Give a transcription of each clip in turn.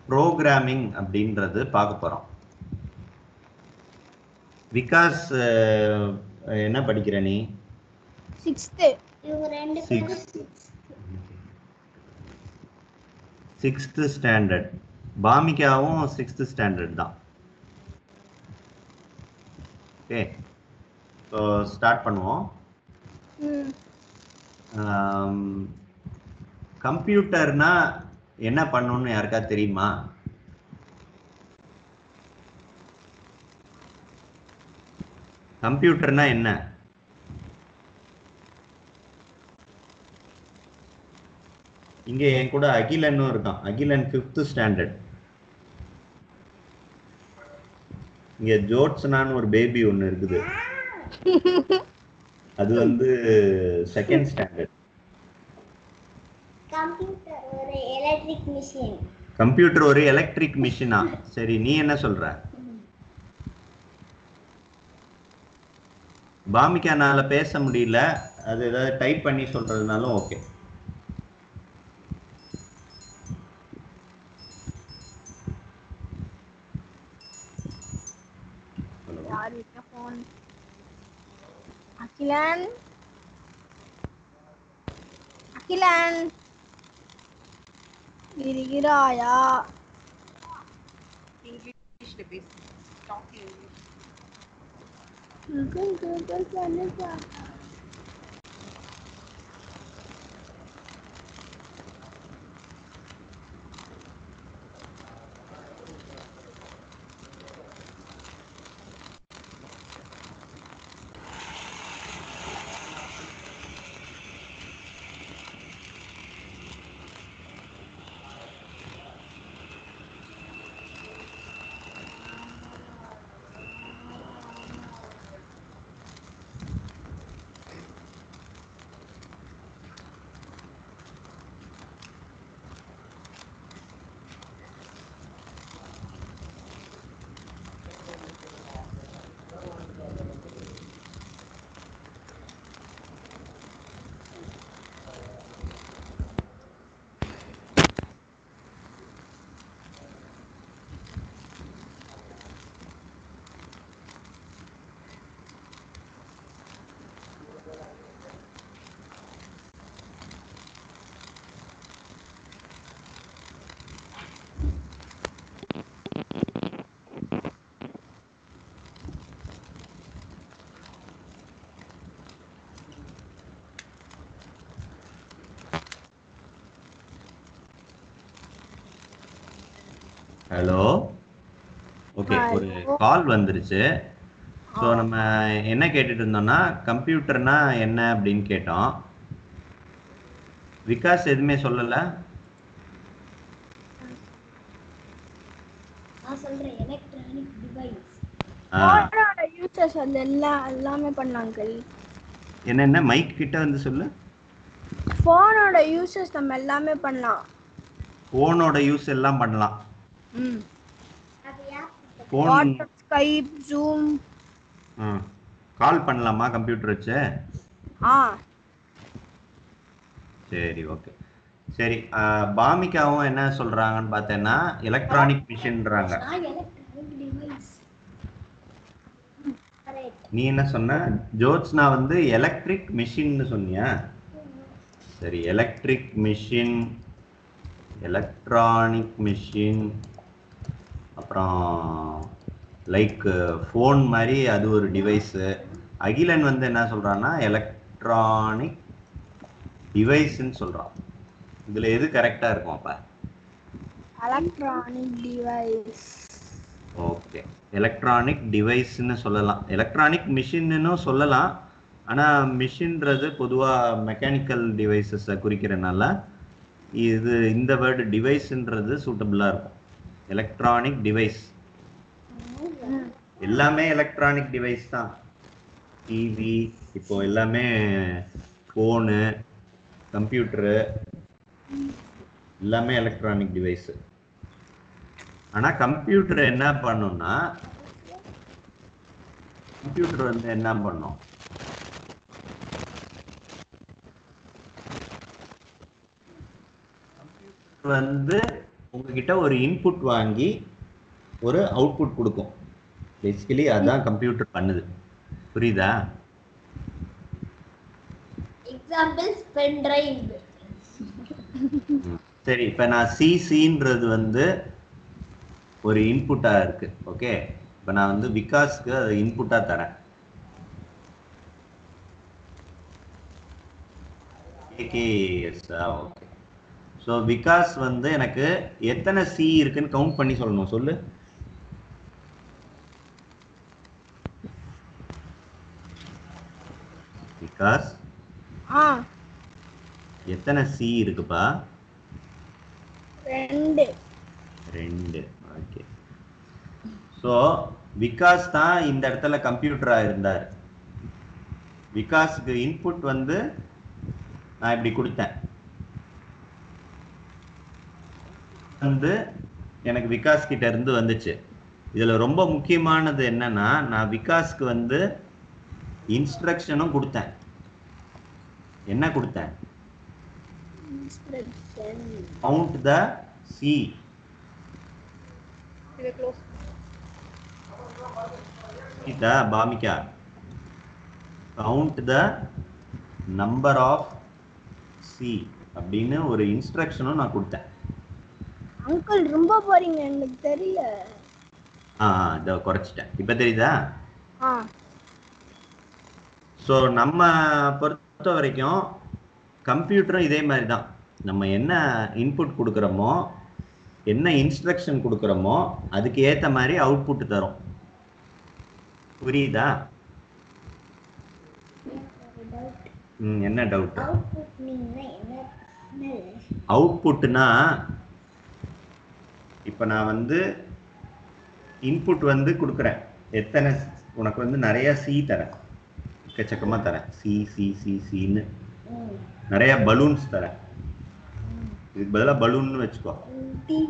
Programming அப்படின்றது பார்க்க போறோம் விகாஸ் அஹ், என்ன படிக்கிற நீ சிக்ஸ்த்து இவங்க ரெண்டு Six. பேரும் சிக்ஸ்த் ஸ்டாண்டர்ட் பாமிகாவும் சிக்ஸ்த் ஸ்டாண்டர்ட் தான் ஓகே ஸோ ஸ்டார்ட் பண்ணுவோம் ம் கம்ப்யூட்டர்னா என்ன பண்ணணும்னு யாருக்கா தெரியுமா கம்ப்யூட்டர்னா என்ன இங்க என் கூட அகிலனும் இருக்கான் அகிலன் ஃபிஃப்த் ஸ்டாண்டர்ட் இங்க ஜோட்ஸ்னான்னு ஒரு பேபி ஒன்னு இருக்குது அது வந்து செகண்ட் ஸ்டாண்டர்ட் கம்ப்யூட்டர் ஒரு எலக்ட்ரிக் மிஷின் கம்ப்யூட்டர் ஒரு எலக்ட்ரிக் மிஷினா சரி நீ என்ன சொல்ற பாமிகானால பேச முடியல அது ஏதாவது டைப் பண்ணி சொல்றதுனாலும் ஓகே யார் வீட்ல ஃபோன் அகிலன் அகிலன் இருக்கிறாயா English the basic. Talk English. Google Google பண்ணுப்பா ஹலோ ஓகே ஒரு Hello. கால் வந்துருச்சு ஸோ நம்ம என்ன கேட்டுட்டு இருந்தோம்னா கம்ப்யூட்டர்னா என்ன அப்படின்னு கேட்டோம் விகாஸ் எதுவுமே சொல்லல நான் சொல்றேன் எலக்ட்ரானிக் டிவைஸ் ஆ, ஃபோனோட யூசர்ஸ் அது எல்லாம் எல்லாமே பண்ணலாம் அங்கிள் என்னென்ன மைக் கிட்ட வந்து சொல்லு ஃபோனோட யூசர்ஸ் நம்ம எல்லாமே பண்ணலாம் ஃபோனோட யூஸ் எல்லாம் பண்ணலாம் ம் அது யார் phone WhatsApp Skype Zoom call பண்ணலாமா கம்ப்யூட்டர் வச்சு ஆ சரி ஓகே சரி ஆ, பாமிகாவும் என்ன சொல்றாங்கன்னு பார்த்தேன்னா எலக்ட்ரானிக் மிஷின்றாங்க நான் எலக்ட்ரானிக் டிவைஸ் கரெக்ட் நீ என்ன சொன்ன ஜோத்ஸ்னா வந்து எலக்ட்ரிக் மிஷின்னு சொன்னியா சரி எலக்ட்ரிக் மிஷின் எலக்ட்ரானிக் மிஷின் அப்புறம் லைக் ஃபோன் மாதிரி அது ஒரு டிவைஸு அகிலன் வந்து என்ன சொல்றான்னா எலக்ட்ரானிக் டிவைஸ்ன்னு சொல்றான் இதுல எது கரெக்டா இருக்கும் அப்ப எலக்ட்ரானிக் டிவைஸ் ஓகே எலக்ட்ரானிக் டிவைஸ்னு சொல்லலாம் எலக்ட்ரானிக் மிஷின்னு சொல்லலாம் ஆனா மிஷின்றது பொதுவா மெக்கானிக்கல் டிவைசஸை குறிக்கிறனால இது இந்த வேர்டு டிவைஸ்ன்றது சூட்டபிளா இருக்கும் எலக்ட்ரானிக் டிவைஸ் எல்லாமே எலக்ட்ரானிக் டிவைஸ் தான் டிவி இப்போ எல்லாமே ஃபோனு கம்ப்யூட்டரு எல்லாமே எலக்ட்ரானிக் டிவைஸ் ஆனா கம்ப்யூட்டர் என்ன பண்ணும்னா கம்ப்யூட்டர் வந்து என்ன பண்ணும் கம்ப்யூட்டர் வந்து உங்ககிட்ட ஒரு இன்புட் வாங்கி ஒரு அவுட்புட் கொடுக்கும் பேசிக்கலி அதான் கம்ப்யூட்டர் பண்ணுது புரியுதா எக்ஸாம்பிள்ஸ் பென் டிரைவ் ம். சரி இப்போ நான் சிசின்றது வந்து ஒரு இன்புட்டாக இருக்கு ஓகே இப்போ நான் வந்து விகாஸ்க்கு அதை இன்புட்டாக தரேன் ஏகேஎஸ்ஆ ஓகே ஸோ விகாஸ் வந்து எனக்கு எத்தனை சி இருக்குன்னு கவுண்ட் பண்ணி சொல்லணும் சொல்லு விகாஸ் ஆ எத்தனை சி இருக்குப்பா ரெண்டு ரெண்டு ஓகே ஸோ விகாஸ் தான் இந்த இடத்துல கம்ப்யூட்டரா இருந்தார் விகாஸுக்கு இன்புட் வந்து நான் இப்படி கொடுத்தேன் வந்து எனக்கு விகாஸ் கிட்ட இருந்து வந்துச்சு இதுல ரொம்ப முக்கியமானது என்னன்னா நான் விகாஸ்க்கு வந்து இன்ஸ்ட்ரக்ஷனும் கொடுத்தேன் என்ன கொடுத்தேன் instruction. கவுண்ட் த சி இதை close Sita, Bhamika, count the number of C அப்படின்னு ஒரு இன்ஸ்ட்ரக்ஷனும் நான் கொடுத்தேன் அங்கிள் ரொம்ப போறீங்க எனக்கு தெரியல ஆ ஆ, இதை குறைச்சிட்டேன் இப்போ தெரியுதா ஆ ஸோ நம்ம பொறுத்த வரைக்கும் கம்ப்யூட்டரும் இதே மாதிரி தான் நம்ம என்ன இன்புட் கொடுக்குறோமோ என்ன இன்ஸ்ட்ரக்ஷன் கொடுக்குறோமோ அதுக்கு ஏற்ற மாதிரி அவுட்புட் தரும் புரியுதா ம் என்ன டவுட் அவுட்புட் மீன்னா என்ன என்னது? அவுட்புட்னா இப்போ நான் வந்து இன்புட் வந்து கொடுக்குறேன் எத்தனை உனக்கு வந்து நிறைய சி தரேன் எக்கச்சக்கமா தரேன் சி சி சி சின்னு ம். நிறைய பலூன்ஸ் தரேன் இதுக்கு பதிலாக பலூன்னு வச்சுக்கோ TV.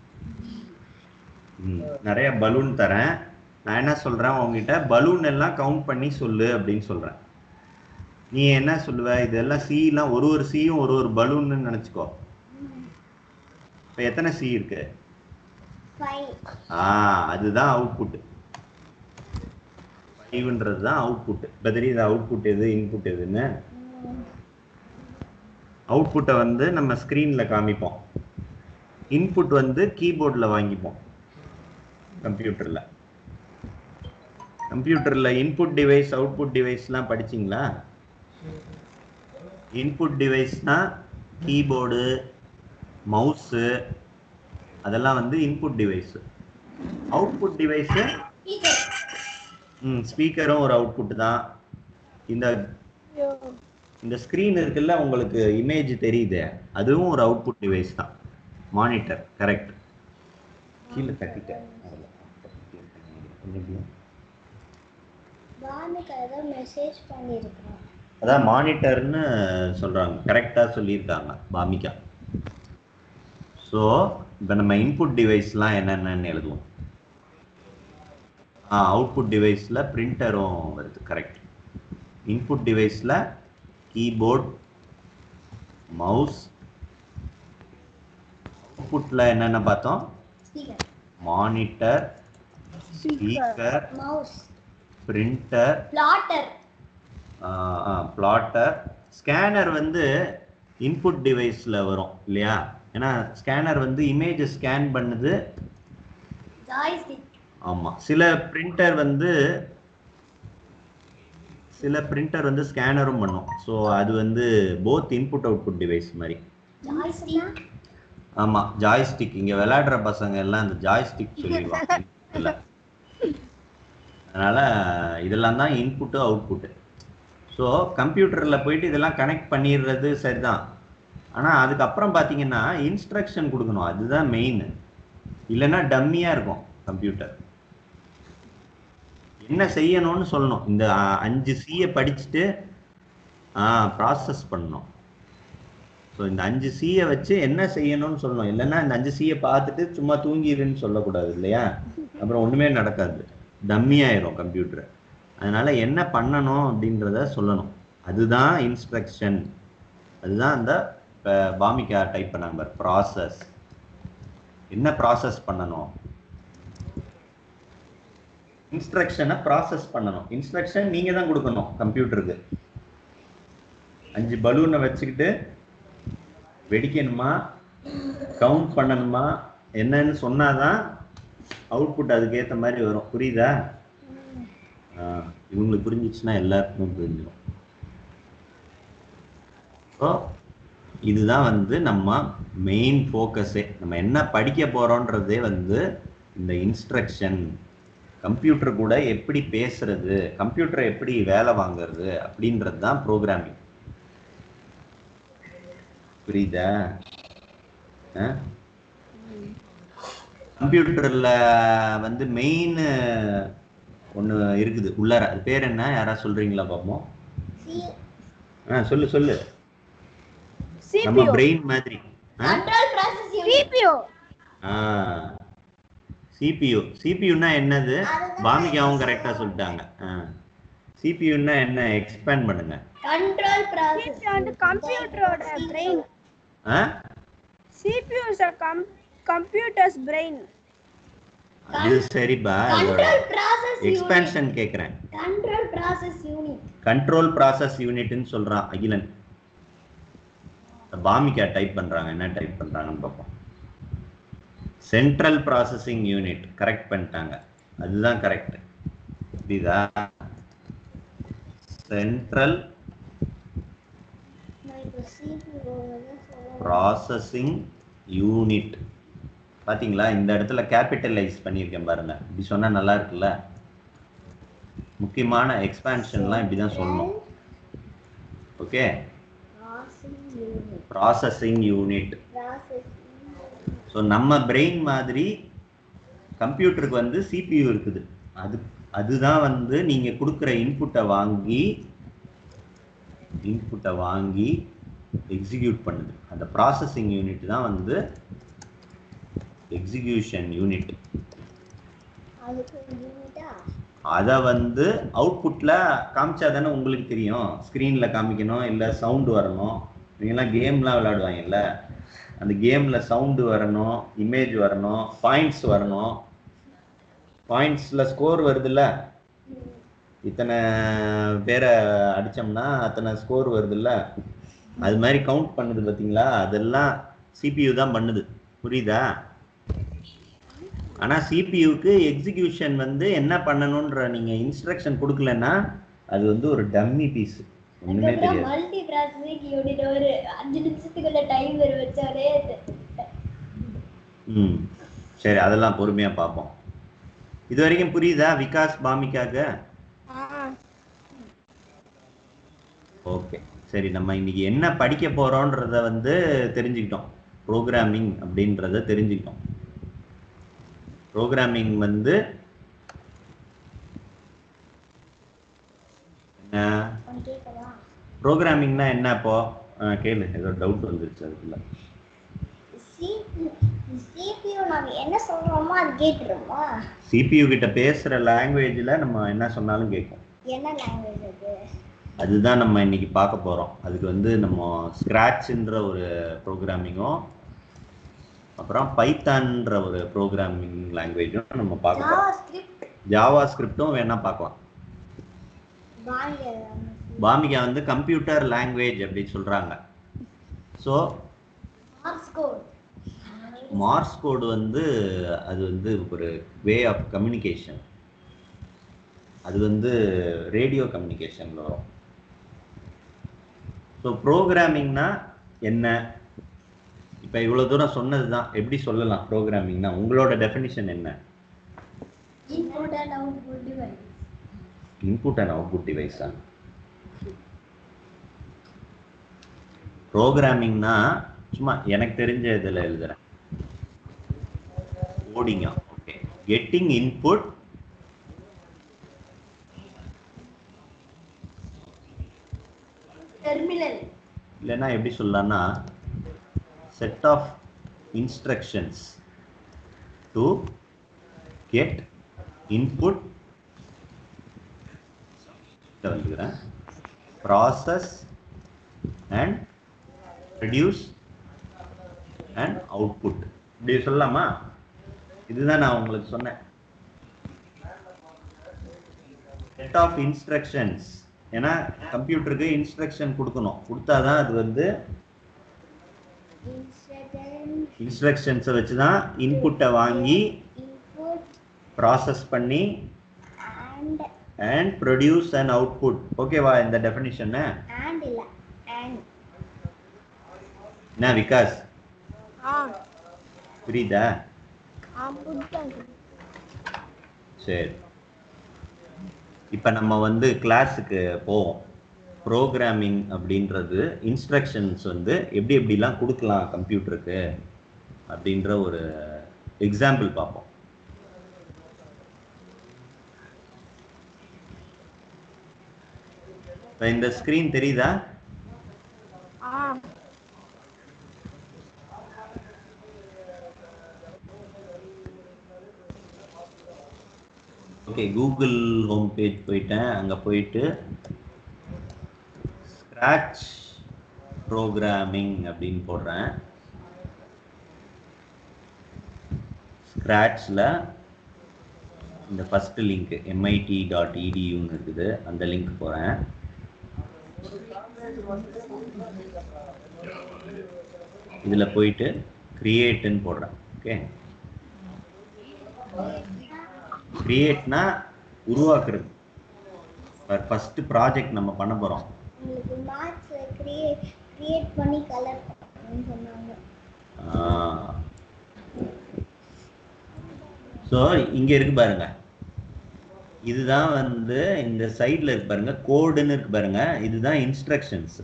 ம், நிறைய பலூன் தரேன் நான் என்ன சொல்றேன் உங்ககிட்ட பலூன் எல்லாம் கவுண்ட் பண்ணி சொல்லு அப்படின்னு சொல்றேன் நீ என்ன சொல்லுவ இதெல்லாம் C எல்லாம் ஒரு ஒரு சியும் ஒரு ஒரு பலூன்னு நினைச்சுக்கோ இப்போ எத்தனை சி இருக்கு Five. ஆ அதுதான் அவுட்புட் ஃபைவ்ன்றது தான் அவுட்புட் இப்போ தெரியுது அவுட்புட் எது இன்புட் எதுன்னு ம். அவுட்புட்டை வந்து நம்ம ஸ்க்ரீனில் காமிப்போம் இன்புட் வந்து கீபோர்டில் வாங்கிப்போம் கம்ப்யூட்டரில் கம்ப்யூட்டரில் இன்புட் டிவைஸ் அவுட்புட் டிவைஸ்லாம் படிச்சிங்களா இன்புட் டிவைஸ்னா கீபோர்டு மவுஸு அதெல்லாம் வந்து input device output device Speaker. ம் ஸ்பீக்கரும் ஒரு அவுட்புட் தான் இந்த ஐயோ இந்த ஸ்க்ரீன் இருக்குல்ல உங்களுக்கு இமேஜ் தெரியுது அதுவும் ஒரு அவுட்புட் டிவைஸ் தான் மானிட்டர் கரெக்ட் கீழே தட்டிட்டேன் அதுல. கொஞ்சம் இப்படி. பானுக்கு ஏதோ மெசேஜ் பண்ணியிருக்கிறோம் அதான் மானிட்டர்னு சொல்றாங்க கரெக்டாக சொல்லியிருக்காங்க பாமிகா ஸோ இப்போ நம்ம இன்புட் டிவைஸ்லாம் என்னென்னு எழுதுவோம் ஆ அவுட்புட் டிவைஸில் பிரிண்டரும் வருது கரெக்ட் இன்புட் டிவைஸில் கீபோர்ட் மவுஸ் அவுட்புட்டில் என்னென்ன பார்த்தோம் speaker monitor speaker speaker mouse printer plotter plotter scanner வந்து இன்புட் டிவைஸில் வரும் இல்லையா ஏன்னா ஸ்கேனர் வந்து இமேஜ் ஸ்கேன் பண்ணுது ஜாய்ஸ்டிக் ஆமாம் சில பிரிண்டர் வந்து சில பிரிண்டர் வந்து ஸ்கேனரும் பண்ணும் ஸோ அது வந்து போத் இன்புட் அவுட்புட் டிவைஸ் மாதிரி ஜாய்ஸ்டிக் ஆமாம் ஜாய்ஸ்டிக் இங்கே விளையாடுற பசங்க எல்லாம் இந்த ஜாய்ஸ்டிக் சொல்லிடுவாங்க இல்ல. அதனால இதெல்லாம் தான் இன்புட்டு அவுட்புட்டு ஸோ கம்ப்யூட்டரில் போயிட்டு இதெல்லாம் கனெக்ட் பண்ணிடுறது சரிதான் ஆனால் அதுக்கப்புறம் பார்த்தீங்கன்னா இன்ஸ்ட்ரக்ஷன் கொடுக்கணும் அதுதான் மெயின் இல்லைன்னா டம்மியாக இருக்கும் கம்ப்யூட்டர் என்ன செய்யணும்னு சொல்லணும் இந்த அ, அஞ்சு சியை படிச்சுட்டு ப்ராசஸ் பண்ணணும் ஸோ இந்த அஞ்சு சியை வச்சு என்ன செய்யணும்னு சொல்லணும் இல்லைன்னா இந்த அஞ்சு சியை பார்த்துட்டு சும்மா தூங்கிடுன்னு சொல்லக்கூடாது இல்லையா அப்புறம் ஒன்றுமே நடக்காது டம்மி ஆயிரும் கம்ப்யூட்டர் அதனால என்ன பண்ணணும் அப்படின்றத சொல்லணும் அதுதான் இன்ஸ்ட்ரக்ஷன் அதுதான் அந்த இப்போ பாமிகா டைப் பண்ணாங்க ப்ராசஸ் என்ன ப்ராசஸ் பண்ணணும் இன்ஸ்ட்ரக்ஷனை ப்ராசஸ் பண்ணணும் இன்ஸ்ட்ரக்ஷன் நீங்க தான் கொடுக்கணும் கம்ப்யூட்டருக்கு அஞ்சு பலூனை வச்சுக்கிட்டு வெடிக்கணுமா கவுண்ட் பண்ணணுமா என்னன்னு சொன்னாதான் அவுட்புட் அதுக்கேற்ற மாதிரி வரும் புரியுதா ஆ, இவங்களுக்கு புரிஞ்சிச்சுன்னா எல்லாருக்குமே புரிஞ்சிடும் ஸோ இதுதான் வந்து நம்ம மெயின் ஃபோக்கஸே நம்ம என்ன படிக்க போறோன்றதே வந்து இந்த இன்ஸ்ட்ரக்ஷன் கம்ப்யூட்டர் கூட எப்படி பேசுறது கம்ப்யூட்டரை எப்படி வேலை வாங்குறது அப்படின்றது தான் ப்ரோக்ராமிங் புரியுதா கம்ப்யூட்டர்ல வந்து மெயின் ஒன்று இருக்குது உள்ளார அது பேர் என்ன யாரா சொல்றீங்களா பாப்போம் சி ஆ சொல்லு சொல்லு நம்ம CPU பிரெயின் மாதிரி ஆ control process unit CPU CPU சிபியுன்னா என்னது அதுதான் பாமிகாவும் கரெக்டா சொல்லிட்டாங்க சிபியுன்னா என்ன எக்ஸ்பேண்ட் பண்ணுங்க கண்ட்ரோல் ப்ராசஸ் CPU வந்து கம்ப்யூட்டரோட பிரெயின் ஆ CPU is a com computer's brain அது சரிப்பா அதோட கண்ட்ரோல் ப்ராசஸ் யூனிட் எக்ஸ்பேன்ஷன் கேக்குறேன் control process unit control process யூனிட்னு சொல்றான் அகிலன் பாமிகா டைப் பண்றாங்க என்ன டைப் பண்றாங்கன்னு பார்ப்போம் சென்ட்ரல் ப்ராசஸிங் யூனிட் கரெக்ட் பண்ணிட்டாங்க அதுதான் கரெக்ட் புரியுதா சென்ட்ரல் நான் இப்போ CPU வந்து சொல்ல ப்ராசஸிங் யூனிட் பாத்தீங்களா இந்த இடத்துல கேபிட்டலைஸ் பண்ணியிருக்கேன் பாருங்க இப்படி சொன்னா நல்லா இருக்குல்ல முக்கியமான எக்ஸ்பான்ஷன்லாம் இப்படி தான் சொல்லணும் okay processing unit processing unit process so நம்ம பிரெயின் மாதிரி கம்ப்யூட்டருக்கு வந்து சிபியூ இருக்குது அது அதுதான் வந்து நீங்க கொடுக்குற இன்புட்டை வாங்கி இன்புட்டை வாங்கி எக்ஸிக்யூட் பண்ணுது அந்த ப்ராசஸிங் யூனிட் தான் வந்து எக்ஸிகியூஷன் யூனிட் அதுக்கு யூனிட்டா அதை வந்து அவுட்புட்ல காமிச்சா தானே உங்களுக்கு தெரியும் ஸ்க்ரீன்ல காமிக்கணும் இல்லை சவுண்டு வரணும் நீங்களாம் கேம்லாம் விளையாடுவாங்கல்ல அந்த கேம்ல சவுண்டு வரணும் இமேஜ் வரணும் பாயிண்ட்ஸ் வரணும் பாயிண்ட்ஸ்ல ஸ்கோர் வருதுல்ல இத்தனை பேரை அடிச்சோம்னா அத்தனை ஸ்கோர் வருதுல்ல அது மாதிரி கவுண்ட் பண்ணுது பார்த்தீங்களா அதெல்லாம் சிபியு தான் பண்ணுது புரியுதா ஆனா சிபியூக்கு எக்ஸிகியூஷன் வந்து என்ன பண்ணணும்ன்ற நீங்க இன்ஸ்ட்ரக்ஷன் கொடுக்கலன்னா அது வந்து ஒரு டம்மி பீஸ் ஒண்ணுமே தெரியாது மல்டி ப்ராசஸிங் யூனிட் ஒரு அஞ்சு நிமிஷத்துக்குள்ள டைம் வர வச்சாலே ம் சரி அதெல்லாம் பொறுமையா பார்ப்போம் இது வரைக்கும் புரியுதா விகாஸ் பாமிக்காக ஆ ஓகே சரி நம்ம இன்னைக்கு என்ன படிக்க போறோன்றத வந்து தெரிஞ்சுக்கிட்டோம் ப்ரோக்ராமிங் அப்படின்றத தெரிஞ்சுக்கிட்டோம் ப்ரோக்ராமிங் வந்து என்ன ஒன்று கேட்கவா ப்ரோக்ராமிங்னா என்ன இப்போ ஆ, கேளு ஏதோ டவுட் வந்துருச்சு அதுக்குள்ள சிபியூ நாங்க என்ன சொல்றோமோ அது கேட்டுருமா சிபியு கிட்ட பேசுற லாங்குவேஜ்ல நம்ம என்ன சொன்னாலும் கேட்கும் என்ன லாங்குவேஜ் அது அதுதான் நம்ம இன்னைக்கு பார்க்க போறோம் அதுக்கு வந்து நம்ம ஸ்கிராட்ச்ன்ற ஒரு ப்ரோக்ராமிங்கும் அப்புறம் பைத்தான்ற ஒரு ப்ரோக்ராமிங் லாங்குவேஜும் நம்ம பார்க்க போறோம் ஜாவா ஸ்கிரிப்ட் ஜாவா ஸ்கிரிப்டும் வேணா பார்க்கலாம் வாங்க பாமிகா வந்து கம்ப்யூட்டர் லாங்குவேஜ் அப்படின்னு சொல்றாங்க so Morse code Morse code வந்து அது வந்து ஒரு வே ஆஃப் கம்யூனிகேஷன் அது வந்து ரேடியோ கம்யூனிகேஷன்ல வரும் ஸோ ப்ரோக்ராமிங்னா என்ன இப்போ இவ்வளோ தூரம் சொன்னது தான் எப்படி சொல்லலாம் ப்ரோக்ராமிங்னா உங்களோட டெஃபினிஷன் என்ன input and output device input and output டிவைஸா ப்ரோக்ராமிங்னா சும்மா எனக்கு தெரிஞ்ச இதில் எழுதுறேன் கோடிங்கா ஓகே கெட்டிங் இன்புட் டெர்மினல் இல்லைன்னா எப்படி சொல்லலாம்னா set of instructions to get input வந்துக்கிறேன் process and produce and output இப்படி சொல்லலாமா இதுதான் நான் உங்களுக்கு சொன்னேன் செட் ஆஃப் இன்ஸ்ட்ரக்ஷன்ஸ் ஏன்னா கம்ப்யூட்டருக்கு இன்ஸ்ட்ரக்ஷன் கொடுக்கணும் கொடுத்தாதான் அது வந்து Instructions, இன்ஸ்ட்ரக்ஷன்ஸை வச்சு தான் இன்புட்டை வாங்கி input ப்ராசஸ் பண்ணி and and produce and output ஓகேவா இந்த டெஃபினிஷன்னு and இல்ல and என்ன விகாஸ் ஆ புரியுதா ஆ புரியுது சரி இப்போ நம்ம வந்து கிளாஸுக்கு போவோம் ப்ரோக்ராமிங் அப்படின்றது இன்ஸ்ட்ரக்ஷன்ஸ் வந்து எப்படி எப்படிலாம் கொடுக்கலாம் கம்ப்யூட்டருக்கு அப்படின்ற ஒரு எக்ஸாம்பிள் பார்ப்போம் இப்ப இந்த ஸ்க்ரீன் தெரியுதா ஆ ஓகே கூகுள் ஹோம் பேஜ் போயிட்டேன் அங்கே போயிட்டு ஸ்க்ராட்ச் ப்ரோக்ராமிங் அப்படின்னு போடுறேன் ஸ்க்ராட்ச்சில் இந்த ஃபஸ்ட்டு லிங்க் எம்ஐடி டாட் இடியூன்னு இருக்குது அந்த லிங்க் போகிறேன் இதில் போயிட்டு கிரியேட்டுன்னு போடுறேன் ஓகே கிரியேட்னா உருவாக்குறது ஃபர்ஸ்ட் ப்ராஜெக்ட் நம்ம பண்ண போகிறோம் உங்களுக்கு மேத்ஸ்ல கிரியேட் கிரியேட் பண்ணி கலர் சொன்னாங்க ஸோ இங்க இருக்கு பாருங்க இதுதான் வந்து இந்த சைடில் இருக்கு பாருங்க கோடுன்னு இருக்கு பாருங்க இதுதான் இன்ஸ்ட்ரக்ஷன்ஸ்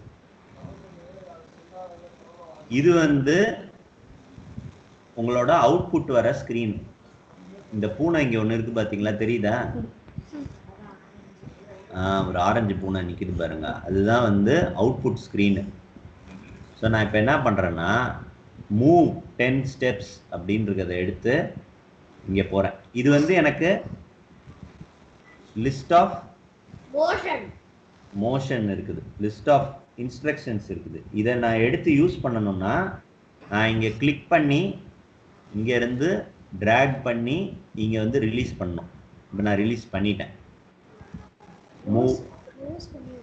இது வந்து உங்களோட அவுட்புட் வர ஸ்க்ரீன் இந்த பூனை இங்க ஒன்று இருக்கு பாத்தீங்களா தெரியுதா ஆ, ஒரு ஆரஞ்சு பூனை நிக்குது பாருங்க அதுதான் வந்து அவுட்புட் ஸ்க்ரீனு ஸோ நான் இப்போ என்ன பண்ணுறேன்னா மூவ் டென் ஸ்டெப்ஸ் அப்படின்றத எடுத்து இங்கே போகிறேன் இது வந்து எனக்கு லிஸ்ட் ஆஃப் மோஷன் மோஷன் இருக்குது லிஸ்ட் ஆஃப் இன்ஸ்ட்ரக்ஷன்ஸ் இருக்குது இதை நான் எடுத்து யூஸ் பண்ணணும்னா நான் இங்கே கிளிக் பண்ணி இங்கேருந்து ட்ராக் பண்ணி இங்கே வந்து ரிலீஸ் பண்ணணும் இப்போ நான் ரிலீஸ் பண்ணிட்டேன் மூவ் யூஸ் பண்ணி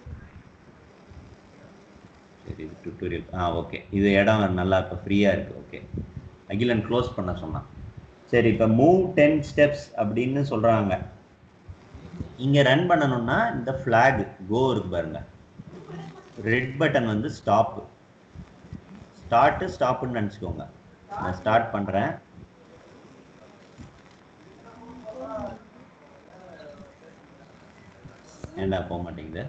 சரி இது டுட்டோரியல் ஆ ஓகே இது இடம் நல்லா இப்போ ஃப்ரீயாக இருக்குது ஓகே அகிலன் க்ளோஸ் பண்ண சொன்னான் சரி இப்போ மூவ் டென் ஸ்டெப்ஸ் அப்படின்னு சொல்கிறாங்க இங்கே ரன் பண்ணணும்னா இந்த ஃப்ளாக் கோ இருக்கு பாருங்க ரெட் பட்டன் வந்து ஸ்டாப்பு ஸ்டார்ட்டு ஸ்டாப்புன்னு நினச்சிக்கோங்க நான் ஸ்டார்ட் பண்ணுறேன் ஏன்டா போக மாட்டேங்குது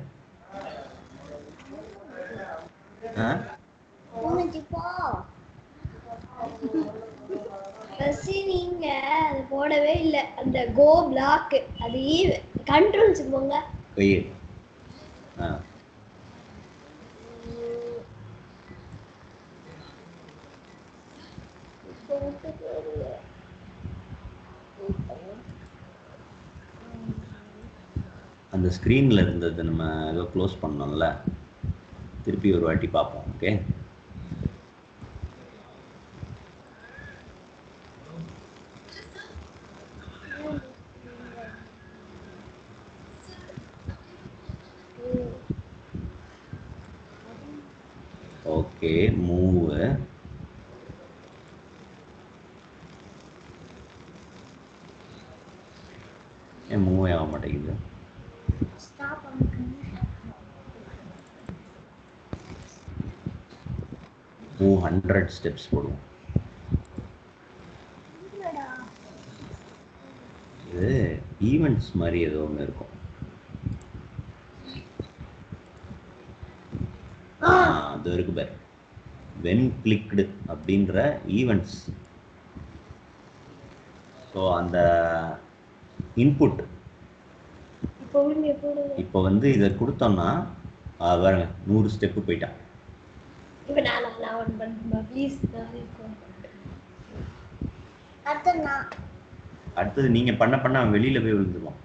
ஆ போனுச்சு போ ஃபர்ஸ்ட் நீங்க அது போடவே இல்லை அந்த கோ பிளாக் அது கண்ட்ரோல்ஸ் போங்க கொய் ஆ அந்த ஸ்க்ரீனில் இருந்தது நம்ம ஏதோ க்ளோஸ் பண்ணோம்ல திருப்பி ஒரு வாட்டி பார்ப்போம் ஓகே ஓகே மூவ் ஏன் மூவ் ஆக மாட்டேங்குது ஸ்டாப் பண்ணுங்க மூவ் ஹண்ட்ரட் ஸ்டெப்ஸ் போடுவோம் இல்லடா இது ஈவெண்ட்ஸ் மாதிரி ஏதோ ஒன்று இருக்கும் ஆ, அது இருக்கு பாரு வென் கிளிக்டு அப்படின்ற ஈவெண்ட்ஸ் ஸோ அந்த இன்புட் இப்போ விடுங்க போடுங்க இப்போ வந்து இதை கொடுத்தோம்னா ஆ, பாருங்க நூறு ஸ்டெப்பு போயிட்டான் இப்போ நான் நான் நான் ஒன் பண்ணுமா ப்ளீஸ் நான் இருக்கேன் அடுத்து நான் அடுத்தது நீங்க பண்ண பண்ண அவன் வெளியில போய் விழுந்துருவான்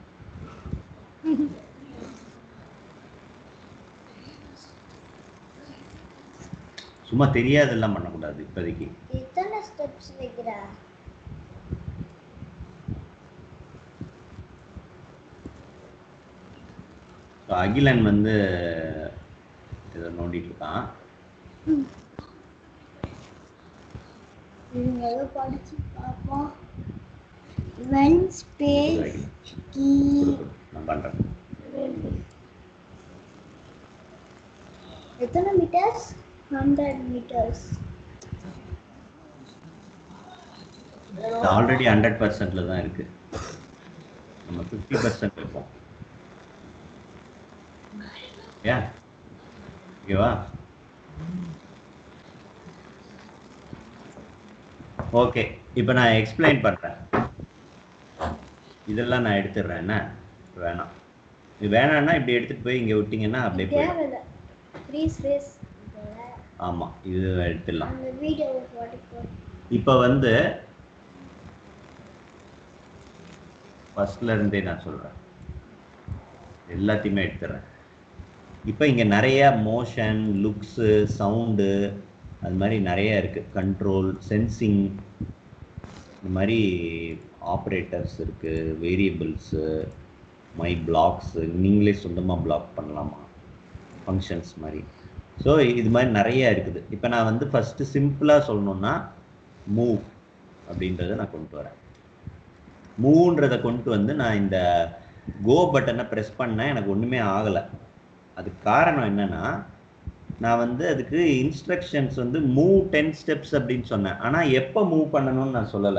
சும்மா தெரியாதெல்லாம் பண்ணக்கூடாது இப்போதைக்கு எத்தனை ஸ்டெப்ஸ் வைக்கிற ஸோ அகிலன் வந்து இதை நோண்டிட்டு இருக்கான் இவங்க ஏதோ படிச்சு பார்ப்போம் வென் ஸ்பேஸ் கீ கொடு, கொடு. நான் பண்றேன் எத்தனை metres hundred metres already hundred பர்சன்ட்ல தான் இருக்கு நம்ம ஃபிஃப்டி பர்சன்ட் இருப்போம் ஏன் ஓகேவா ஓகே இப்போ நான் எக்ஸ்பிளைன் பண்றேன் இதெல்லாம் நான் எடுத்துடுறேன் என்ன வேணாம் இது வேணாம்னா இப்படி எடுத்துட்டு போய் இங்க விட்டீங்கன்னா அப்படியே போயிடும் தேவையில்ல ப்ளீஸ் ப்ளீஸ் ஆமா இது எடுத்துடலாம் அந்த வீடியோ ஃபார்ட்டி ஃபோர் இப்போ வந்து ஃபர்ஸ்ட்ல இருந்தே நான் சொல்றேன் எல்லாத்தையுமே எடுத்துறேன் இப்போ இங்க நிறைய மோஷன் லுக்ஸு சவுண்டு அது மாதிரி நிறைய இருக்கு கண்ட்ரோல் சென்சிங் இந்த மாதிரி ஆப்ரேட்டர்ஸ் இருக்கு வேரியபிள்ஸு மை பிளாக்ஸு நீங்களே சொந்தமாக பிளாக் பண்ணலாமா ஃபங்க்ஷன்ஸ் மாதிரி ஸோ இது மாதிரி நிறைய இருக்குது இப்போ நான் வந்து ஃபஸ்ட்டு சிம்பிளாக சொல்லணும்னா மூவ் அப்படின்றத நான் கொண்டு வரேன் மூவ்ன்றதை கொண்டு வந்து நான் இந்த கோ பட்டனை ப்ரெஸ் பண்ணேன் எனக்கு ஒன்றுமே ஆகலை அதுக்கு காரணம் என்னன்னா நான் வந்து அதுக்கு இன்ஸ்ட்ரக்ஷன்ஸ் வந்து மூவ் டென் ஸ்டெப்ஸ் அப்படின்னு சொன்னேன் ஆனால் எப்போ மூவ் பண்ணணும்னு நான் சொல்லலை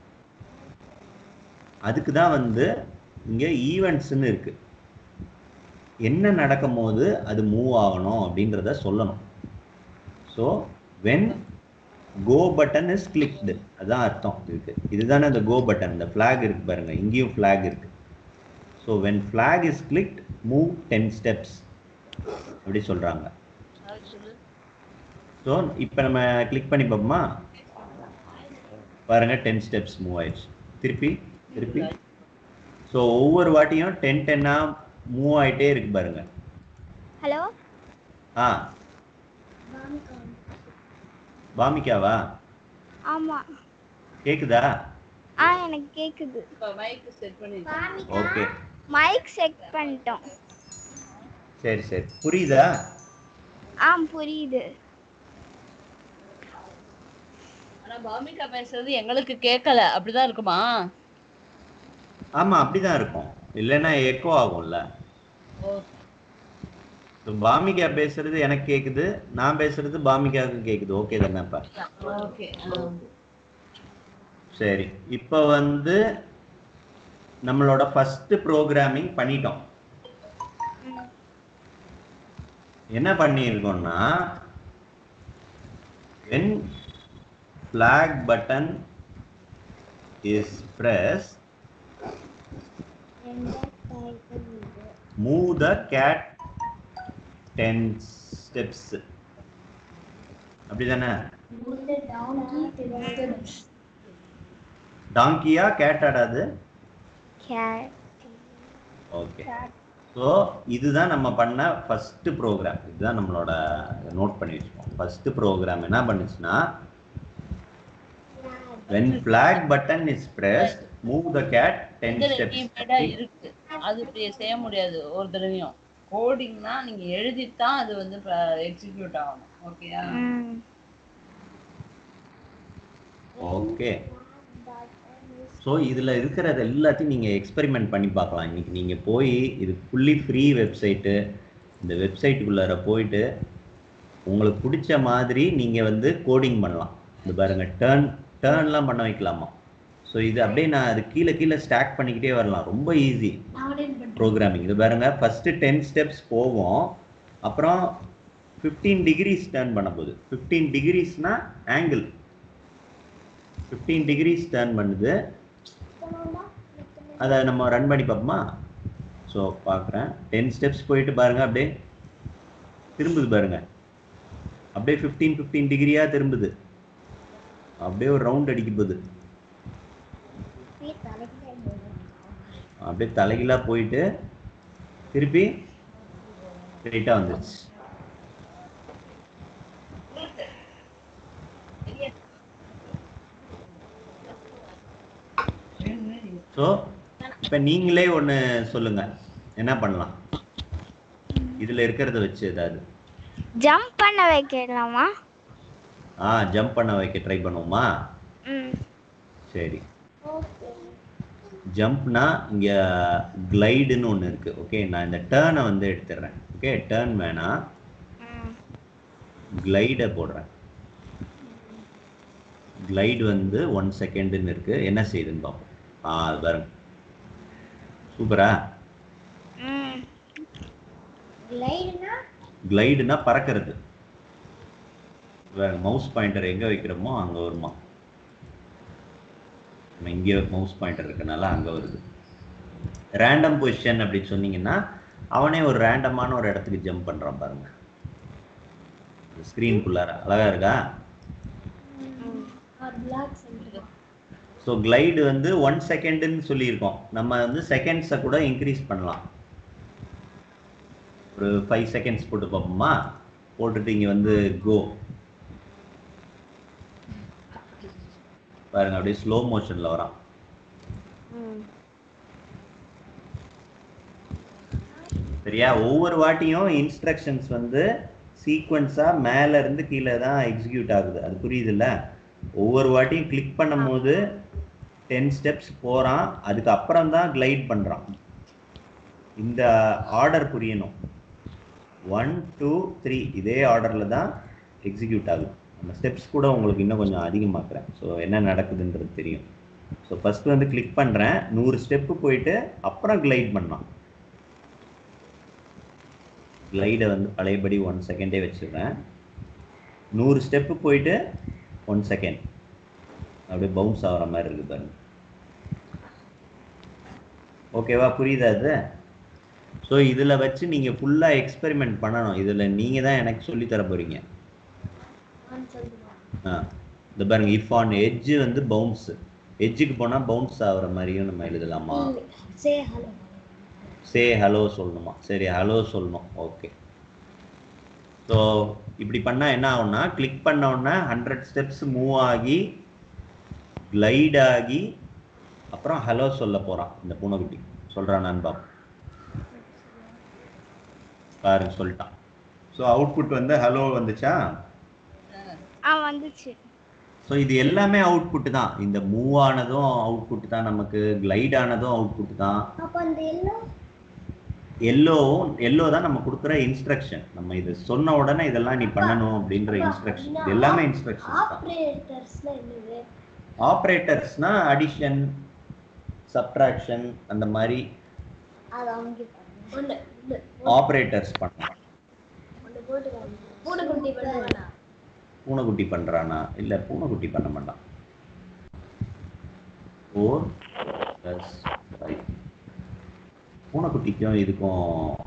அதுக்கு தான் வந்து இங்கே ஈவெண்ட்ஸ்னு இருக்கு என்ன நடக்கும் போது அது மூவ் ஆகணும் அப்படின்றத சொல்லணும் so when go button is clicked அதான் அர்த்தம் இருக்கு இதுதானே இந்த கோ பட்டன் இந்த ஃப்ளாக் இருக்கு பாருங்க இங்கேயும் ஃப்ளாக் இருக்கு so when flag is clicked move ten steps அப்படி சொல்றாங்க ஸோ இப்போ நம்ம கிளிக் பண்ணி பார்ப்போமா பாருங்க டென் ஸ்டெப்ஸ் மூவ் ஆயிடுச்சு திருப்பி திருப்பி ஸோ ஒவ்வொரு வாட்டியும் டென் டென்னா மூவ் ஆயிட்டே இருக்கு பாருங்க ஹலோ ஆ பாமிகாவா ஆமா கேக்குதா ஆ எனக்கு கேக்குது இப்போ மைக் செட் பண்ணி ஓகே மைக் செட் பண்ணிட்டோம் சரி சரி புரியுதா ஆ புரியுது ஆனா பாமிகா பேசுறது எங்களுக்கு கேட்கல அப்படிதான் இருக்குமா ஆமா அப்படிதான் இருக்கும் இல்லைன்னா எக்கோ ஆகும்ல ஓ So, பாமிகா பேசுறது எனக்கு கேக்குது நான் பேசுறது பாமிகாவுக்கு கேக்குது ஓகே தானேப்பா ஓகே சரி இப்போ வந்து நம்மளோட ஃபர்ஸ்ட் ப்ரோக்ராமிங் பண்ணிட்டோம் என்ன பண்ணியிருக்கோம்னா when flag button is pressed move the cat 10 steps அப்படிதானே டாங்கியா கேட் ஆடாது கேட் ஓகே ஸோ இதுதான் நம்ம பண்ண ஃபர்ஸ்ட் ப்ரோக்ராம் இதுதான் நம்மளோட நோட் பண்ணி வச்சுக்கோம் ஃபர்ஸ்ட் ப்ரோக்ராம் என்ன பண்ணுச்சுன்னா when flag button is pressed move the cat 10 steps ரெடிமேடா இருக்கு அது இப்படி செய்ய முடியாது ஒரு தடவையும் கோடிங்னா நீங்க எழுதித்தான் அது வந்து எக்ஸிக்யூட் ஆகணும் ஓகேயா ம் ஓகே ஸோ இதில் இருக்கிறது எல்லாத்தையும் நீங்கள் எக்ஸ்பெரிமெண்ட் பண்ணி பார்க்கலாம் இன்னைக்கு நீங்கள் போய் இது ஃபுல்லி ஃப்ரீ வெப்சைட்டு இந்த வெப்சைட்டுக்குள்ளார போயிட்டு உங்களுக்கு பிடிச்ச மாதிரி நீங்கள் வந்து கோடிங் பண்ணலாம் இது பாருங்க டேர்ன் டேர்ன்லாம் பண்ண வைக்கலாமா ஸோ இது அப்படியே நான் அது கீழே கீழே ஸ்டாக் பண்ணிக்கிட்டே வரலாம் ரொம்ப ஈஸி ப்ரோக்ராமிங் இது பாருங்க ஃபர்ஸ்ட் டென் ஸ்டெப்ஸ் போவோம் அப்புறம் ஃபிஃப்டீன் டிகிரிஸ் டர்ன் பண்ண போகுது ஃபிஃப்டீன் டிகிரிஸ்னா ஆங்கிள் ஃபிஃப்டீன் டிகிரிஸ் டர்ன் பண்ணுது அதை நம்ம ரன் பண்ணி பார்ப்போமா ஸோ பார்க்குறேன் டென் ஸ்டெப்ஸ் போயிட்டு பாருங்க அப்படியே திரும்புது பாருங்க அப்படியே ஃபிஃப்டீன் ஃபிஃப்டீன் டிகிரியாக திரும்புது அப்படியே ஒரு ரவுண்ட் அடிக்க போகுது அப்படியே தலைகீழாக போயிட்டு திருப்பி ஸ்ட்ரைட்டாக வந்துருச்சு ஸோ இப்போ நீங்களே ஒன்று சொல்லுங்க என்ன பண்ணலாம் இதுல இருக்கிறத வச்சு ஏதாவது ஜம்ப் பண்ண வைக்கலாமா ஆ ஜம்ப் பண்ண வைக்க ட்ரை பண்ணுவோமா ம் சரி ஜம்ப்னா இங்க கிளைடுன்னு ஒன்று இருக்கு ஓகே நான் இந்த டேர்னை வந்து எடுத்துடுறேன் ஓகே டேர்ன் வேணாம் ம் கிளைடை போடுறேன் கிளைடு வந்து ஒன் செகண்டுன்னு இருக்கு என்ன செய்யுதுன்னு பார்ப்போம் ஆ அது பாருங்க சூப்பரா ம் கிளைடுனா கிளைடுனா பறக்கிறது மவுஸ் பாயிண்டர் எங்க வைக்கிறோமோ அங்க வருமா நம்ம இங்கே மவுஸ் பாயிண்டர் இருக்கனால அங்க வருது ரேண்டம் பொசிஷன் அப்படின்னு சொன்னீங்கன்னா அவனே ஒரு ரேண்டமான ஒரு இடத்துக்கு ஜம்ப் பண்றான் பாருங்க ஸ்க்ரீனுக்குள்ளார அழகா இருக்கா பிளாக் சென்டர் ஸோ கிளைடு வந்து ஒன் செகண்டுன்னு சொல்லியிருக்கோம் நம்ம வந்து செகண்ட்ஸை கூட இன்க்ரீஸ் பண்ணலாம் ஒரு ஃபைவ் செகண்ட்ஸ் போட்டு பார்ப்போமா போட்டுட்டு இங்கே வந்து கோ பாருங்க அப்படியே ஸ்லோ மோஷனில் வரான் ம் சரியா ஒவ்வொரு வாட்டியும் இன்ஸ்ட்ரக்ஷன்ஸ் வந்து சீக்வன்ஸாக மேலே இருந்து கீழே தான் எக்ஸிக்யூட் ஆகுது அது புரியுதுல்ல ஒவ்வொரு வாட்டியும் கிளிக் பண்ணும்போது டென் ஸ்டெப்ஸ் போகிறான் அதுக்கு அப்புறம் தான் கிளைட் பண்ணுறான் இந்த ஆர்டர் புரியணும் ஒன் டூ த்ரீ இதே ஆர்டரில் தான் எக்ஸிக்யூட் ஆகுது அந்த ஸ்டெப்ஸ் கூட உங்களுக்கு இன்னும் கொஞ்சம் அதிகமாக்குறேன் ஸோ என்ன நடக்குதுன்றது தெரியும் ஸோ ஃபஸ்ட்டு வந்து கிளிக் பண்ணுறேன் நூறு ஸ்டெப்பு போயிட்டு அப்புறம் கிளைட் பண்ணலாம் கிளைடை வந்து பழையபடி ஒன் செகண்டே வச்சிடுறேன் நூறு ஸ்டெப்பு போயிட்டு ஒன் செகண்ட் அப்படியே பவுன்ஸ் ஆகிற மாதிரி இருக்கு பாருங்க ஓகேவா புரியுதா அது ஸோ இதில் வச்சு நீங்கள் ஃபுல்லாக எக்ஸ்பெரிமெண்ட் பண்ணணும் இதில் நீங்கள் தான் எனக்கு சொல்லித் தர போகிறீங்க ஆ இந்த பாருங்க இஃப் ஆன் எட்ஜ் வந்து பவுன்ஸ் எட்ஜுக்கு போனால் பவுன்ஸ் ஆகுற மாதிரியும் நம்ம எழுதலாமா சே ஹலோ சே ஹலோ சொல்லணுமா சரி ஹலோ சொல்லணும் ஓகே ஸோ இப்படி பண்ணால் என்ன ஆகும்னா கிளிக் பண்ண உடனே ஹண்ட்ரட் ஸ்டெப்ஸ் மூவ் ஆகி கிளைட் ஆகி அப்புறம் ஹலோ சொல்ல போகிறான் இந்த பூனைக்குட்டி சொல்கிறானான்னு பார்ப்போம் பாருங்க சொல்லிட்டான் ஸோ அவுட்புட் வந்து ஹலோ வந்துச்சா ஆ வந்துச்சு ஸோ இது எல்லாமே அவுட்புட் தான் இந்த மூவ் ஆனதும் அவுட்புட் தான் நமக்கு கிளைட் ஆனதும் அவுட்புட் தான் அப்ப அந்த எல்லோ எல்லோவும் எல்லோ தான் நம்ம கொடுக்குற இன்ஸ்ட்ரக்ஷன் நம்ம இது சொன்ன உடனே இதெல்லாம் நீ பண்ணணும் அப்படின்ற இன்ஸ்ட்ரக்ஷன் இது எல்லாமே இன்ஸ்ட்ரக்ஷன்ஸ் தான் ஆப்ரேட்டர்ஸ்னா என்னது ஆப்ரேட்டர்ஸ்னா அடிஷன் சப்ட்ராக்ஷன் அந்த மாதிரி அது அவங்க ஒண்ணு ஒண்ணு ஆப்ரேட்டர்ஸ் பண்ணலாம் ஒண்ணு போட்டு பூனைக்குட்டி பண்ணுவானா பூனைக்குட்டி பண்றானா இல்ல பூனைக்குட்டி பண்ண மாட்டான் ஃபோர் ப்ளஸ் ஃபைவ் பூனைக்குட்டிக்கும் இதுக்கும்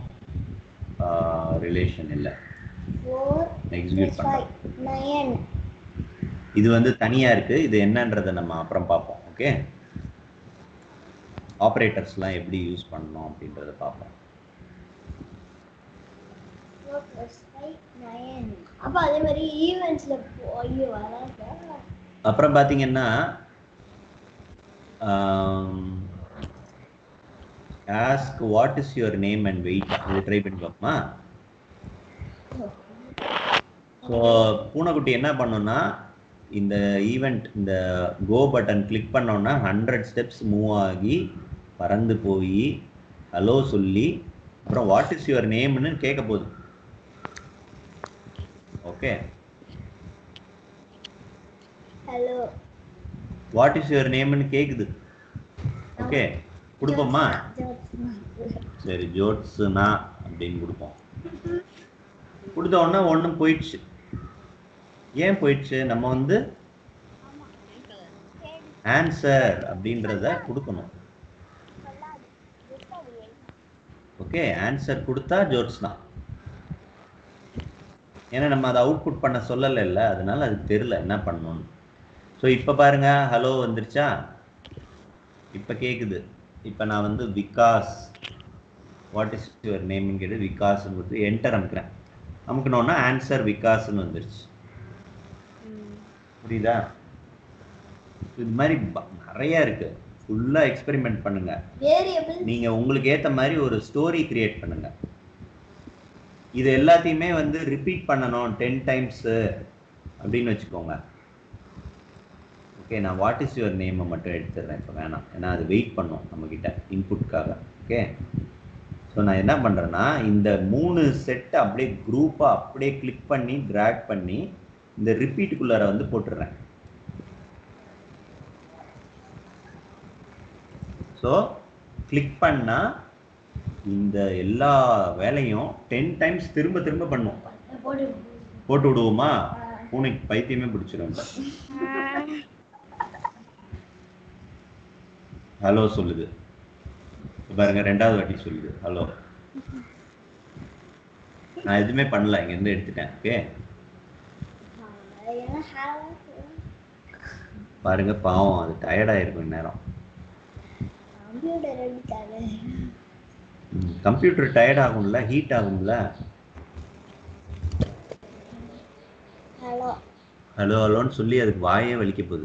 ரிலேஷன் இல்லை ஃபோர் எக்ஸிக்யூட் ஃபைவ் பண்ணலாம் நயன் இது வந்து தனியா இருக்கு இது என்னன்றதை நம்ம அப்புறம் பார்ப்போம் ஓகே ஆப்ரேட்டர்ஸ்லாம் எப்படி யூஸ் பண்ணணும் அப்படின்றத பார்ப்போம் ஃபோர் ப்ளஸ் ஃபைவ் நயன் அப்போ அதே மாதிரி ஈவெண்ட்ஸில் ஐயோ வராது அப்புறம் பார்த்தீங்கன்னா ask what is your name and wait இது ட்ரை பண்ணி பார்ப்போமா ஸோ பூனைக்குட்டி என்ன பண்ணுன்னா இந்த ஈவெண்ட் இந்த கோ பட்டன் கிளிக் பண்ணோன்னா ஹண்ட்ரட் ஸ்டெப்ஸ் மூவ் ஆகி பறந்து போய் ஹலோ சொல்லி அப்புறம் வாட் இஸ் யுவர் நேம்னு கேட்க போகுது okay hello what is your நேம்னு கேக்குது ஓகே கொடுப்போமா சரி ஜோட்ஸுனா அப்படின்னு கொடுப்போம் கொடுத்த உடனே ஒன்றும் போயிடுச்சு ஏன் போயிடுச்சு நம்ம வந்து ஆன்சர் அப்படின்றத கொடுக்கணும் ஓகே ஆன்சர் கொடுத்தா ஜோட்ஸ் தான் ஏன்னா நம்ம அதை அவுட்புட் பண்ண சொல்லலைல்ல அதனால அது தெரியல என்ன பண்ணணும்னு ஸோ இப்போ பாருங்க ஹலோ வந்துருச்சா இப்போ கேட்குது இப்போ நான் வந்து விகாஸ் வாட் இஸ் யுவர் நேம்னு கேட்டு விகாஸ்னு கொடுத்து என்டர் அமுக்கிறேன் அமுக்கணுன்னா ஆன்சர் விகாஸ்னு வந்துருச்சு புரியுதா இது மாதிரி ப- நிறைய இருக்கு ஃபுல்லா எக்ஸ்பெரிமெண்ட் பண்ணுங்க வேரியபிள் நீங்க உங்களுக்கு ஏத்த மாதிரி ஒரு ஸ்டோரி கிரியேட் பண்ணுங்க இது எல்லாத்தையுமே வந்து ரிப்பீட் பண்ணணும் டென் டைம்ஸ் அப்படின்னு வச்சுக்கோங்க ஓகே நான் வாட் இஸ் யுவர் நேமை மட்டும் எடுத்துடுறேன் இப்போ வேணாம் ஏன்னா அது வெயிட் பண்ணும் நம்மக்கிட்ட இன்புட்காக ஓகே ஸோ நான் என்ன பண்ணுறேன்னா இந்த மூணு செட்டை அப்படியே குரூப்பாக அப்படியே கிளிக் பண்ணி ட்ராக் பண்ணி இந்த ரிப்பீட்டுக்குள்ளார வந்து போட்டுடுறேன் ஸோ கிளிக் பண்ணால் இந்த எல்லா வேலையும் டென் டைம்ஸ் திரும்ப திரும்ப பண்ணும் போட்டு போட்டு விடுவோமா பூனைக்கு பைத்தியமே பிடிச்சிரும் ஹலோ சொல்லுது இப்ப பாருங்க ரெண்டாவது வாட்டி சொல்லுது ஹலோ நான் எதுவுமே பண்ணல இங்க இருந்து எடுத்துட்டேன் ஓகே பாருங்க பாவம் அது டயர்டாயிருக்கும் நேரம் கம்ப்யூட்டர் எடுத்தாரு கம்ப்யூட்டர் டயர்ட் ஆகும்ல ஹீட் ஆகும்ல ஹலோ ஹலோ ஹலோன்னு சொல்லி அதுக்கு வாயே வலிக்க போகுது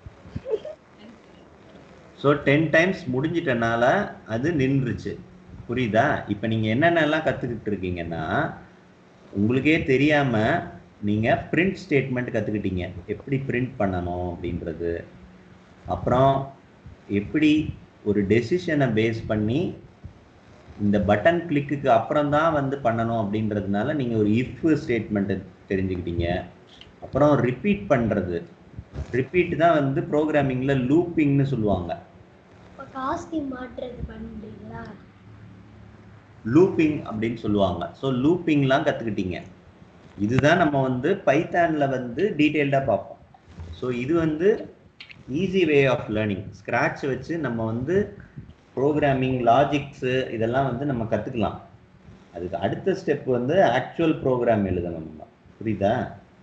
ஸோ டென் டைம்ஸ் முடிஞ்சிட்டனால அது நின்றுச்சு புரியுதா இப்போ நீங்கள் என்னென்னலாம் கற்றுக்கிட்டு இருக்கீங்கன்னா உங்களுக்கே தெரியாமல் நீங்கள் பிரிண்ட் ஸ்டேட்மெண்ட் கற்றுக்கிட்டீங்க எப்படி பிரிண்ட் பண்ணணும் அப்படின்றது அப்புறம் எப்படி ஒரு டெசிஷனை பேஸ் பண்ணி இந்த பட்டன் கிளிக்குக்கு அப்புறம் தான் வந்து பண்ணணும் அப்படின்றதுனால நீங்கள் ஒரு இஃப் ஸ்டேட்மெண்ட்டை தெரிஞ்சுக்கிட்டீங்க அப்புறம் ரிப்பீட் பண்ணுறது ரிப்பீட் தான் வந்து ப்ரோக்ராமிங்கில் லூப்பிங்னு சொல்லுவாங்க இப்போ காஸ்டியூம் மாற்றுறது பண்ணுறீங்களா லூப்பிங் அப்படின்னு சொல்லுவாங்க ஸோ லூப்பிங்லாம் கற்றுக்கிட்டீங்க இதுதான் நம்ம வந்து பைத்தானில் வந்து டீட்டெயில்டாக பார்ப்போம் ஸோ இது வந்து easy way of learning Scratch வச்சு நம்ம வந்து ப்ரோக்ராமிங் லாஜிக்ஸு இதெல்லாம் வந்து நம்ம கற்றுக்கலாம் அதுக்கு அடுத்த ஸ்டெப் வந்து ஆக்சுவல் ப்ரோக்ராம் எழுதணும் நம்ம புரியுதா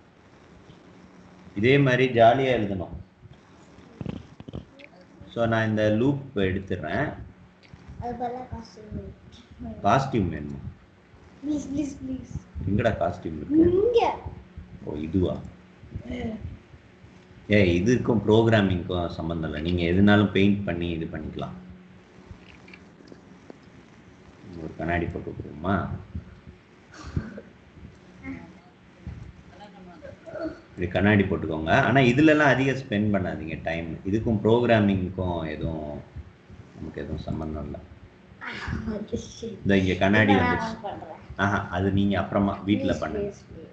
இதே மாதிரி ஜாலியாக எழுதணும் ஸோ நான் இந்த லூப் எடுத்துடுறேன் அது பதிலாக காஸ்டியூம் காஸ்டியூம் வேணுமா ப்ளீஸ் ப்ளீஸ் ப்ளீஸ் எங்கடா காஸ்டியூம் இருக்கு இங்கே ஓ இதுவா ஏ இதுக்கும் ப்ரோக்ராமிங்க்கும் சம்மந்தம் இல்லை நீங்கள் எதுனாலும் பெயிண்ட் பண்ணி இது பண்ணிக்கலாம் ஒரு கண்ணாடி போட்டு கொடுக்குமா இப்படி கண்ணாடி போட்டுக்கோங்க ஆனால் இதுலலாம் அதிகம் ஸ்பெண்ட் பண்ணாதீங்க டைம் இதுக்கும் ப்ரோக்ராமிங்க்கும் எதுவும் நமக்கு எதுவும் சம்மந்தம் இல்லை அது சரி இந்த இங்கே கண்ணாடி இதை வந்துச்சு நான் பண்றேன். ஆஹா அது நீங்கள் அப்புறமா வீட்டில் Please, பண்ணுங்க please, please.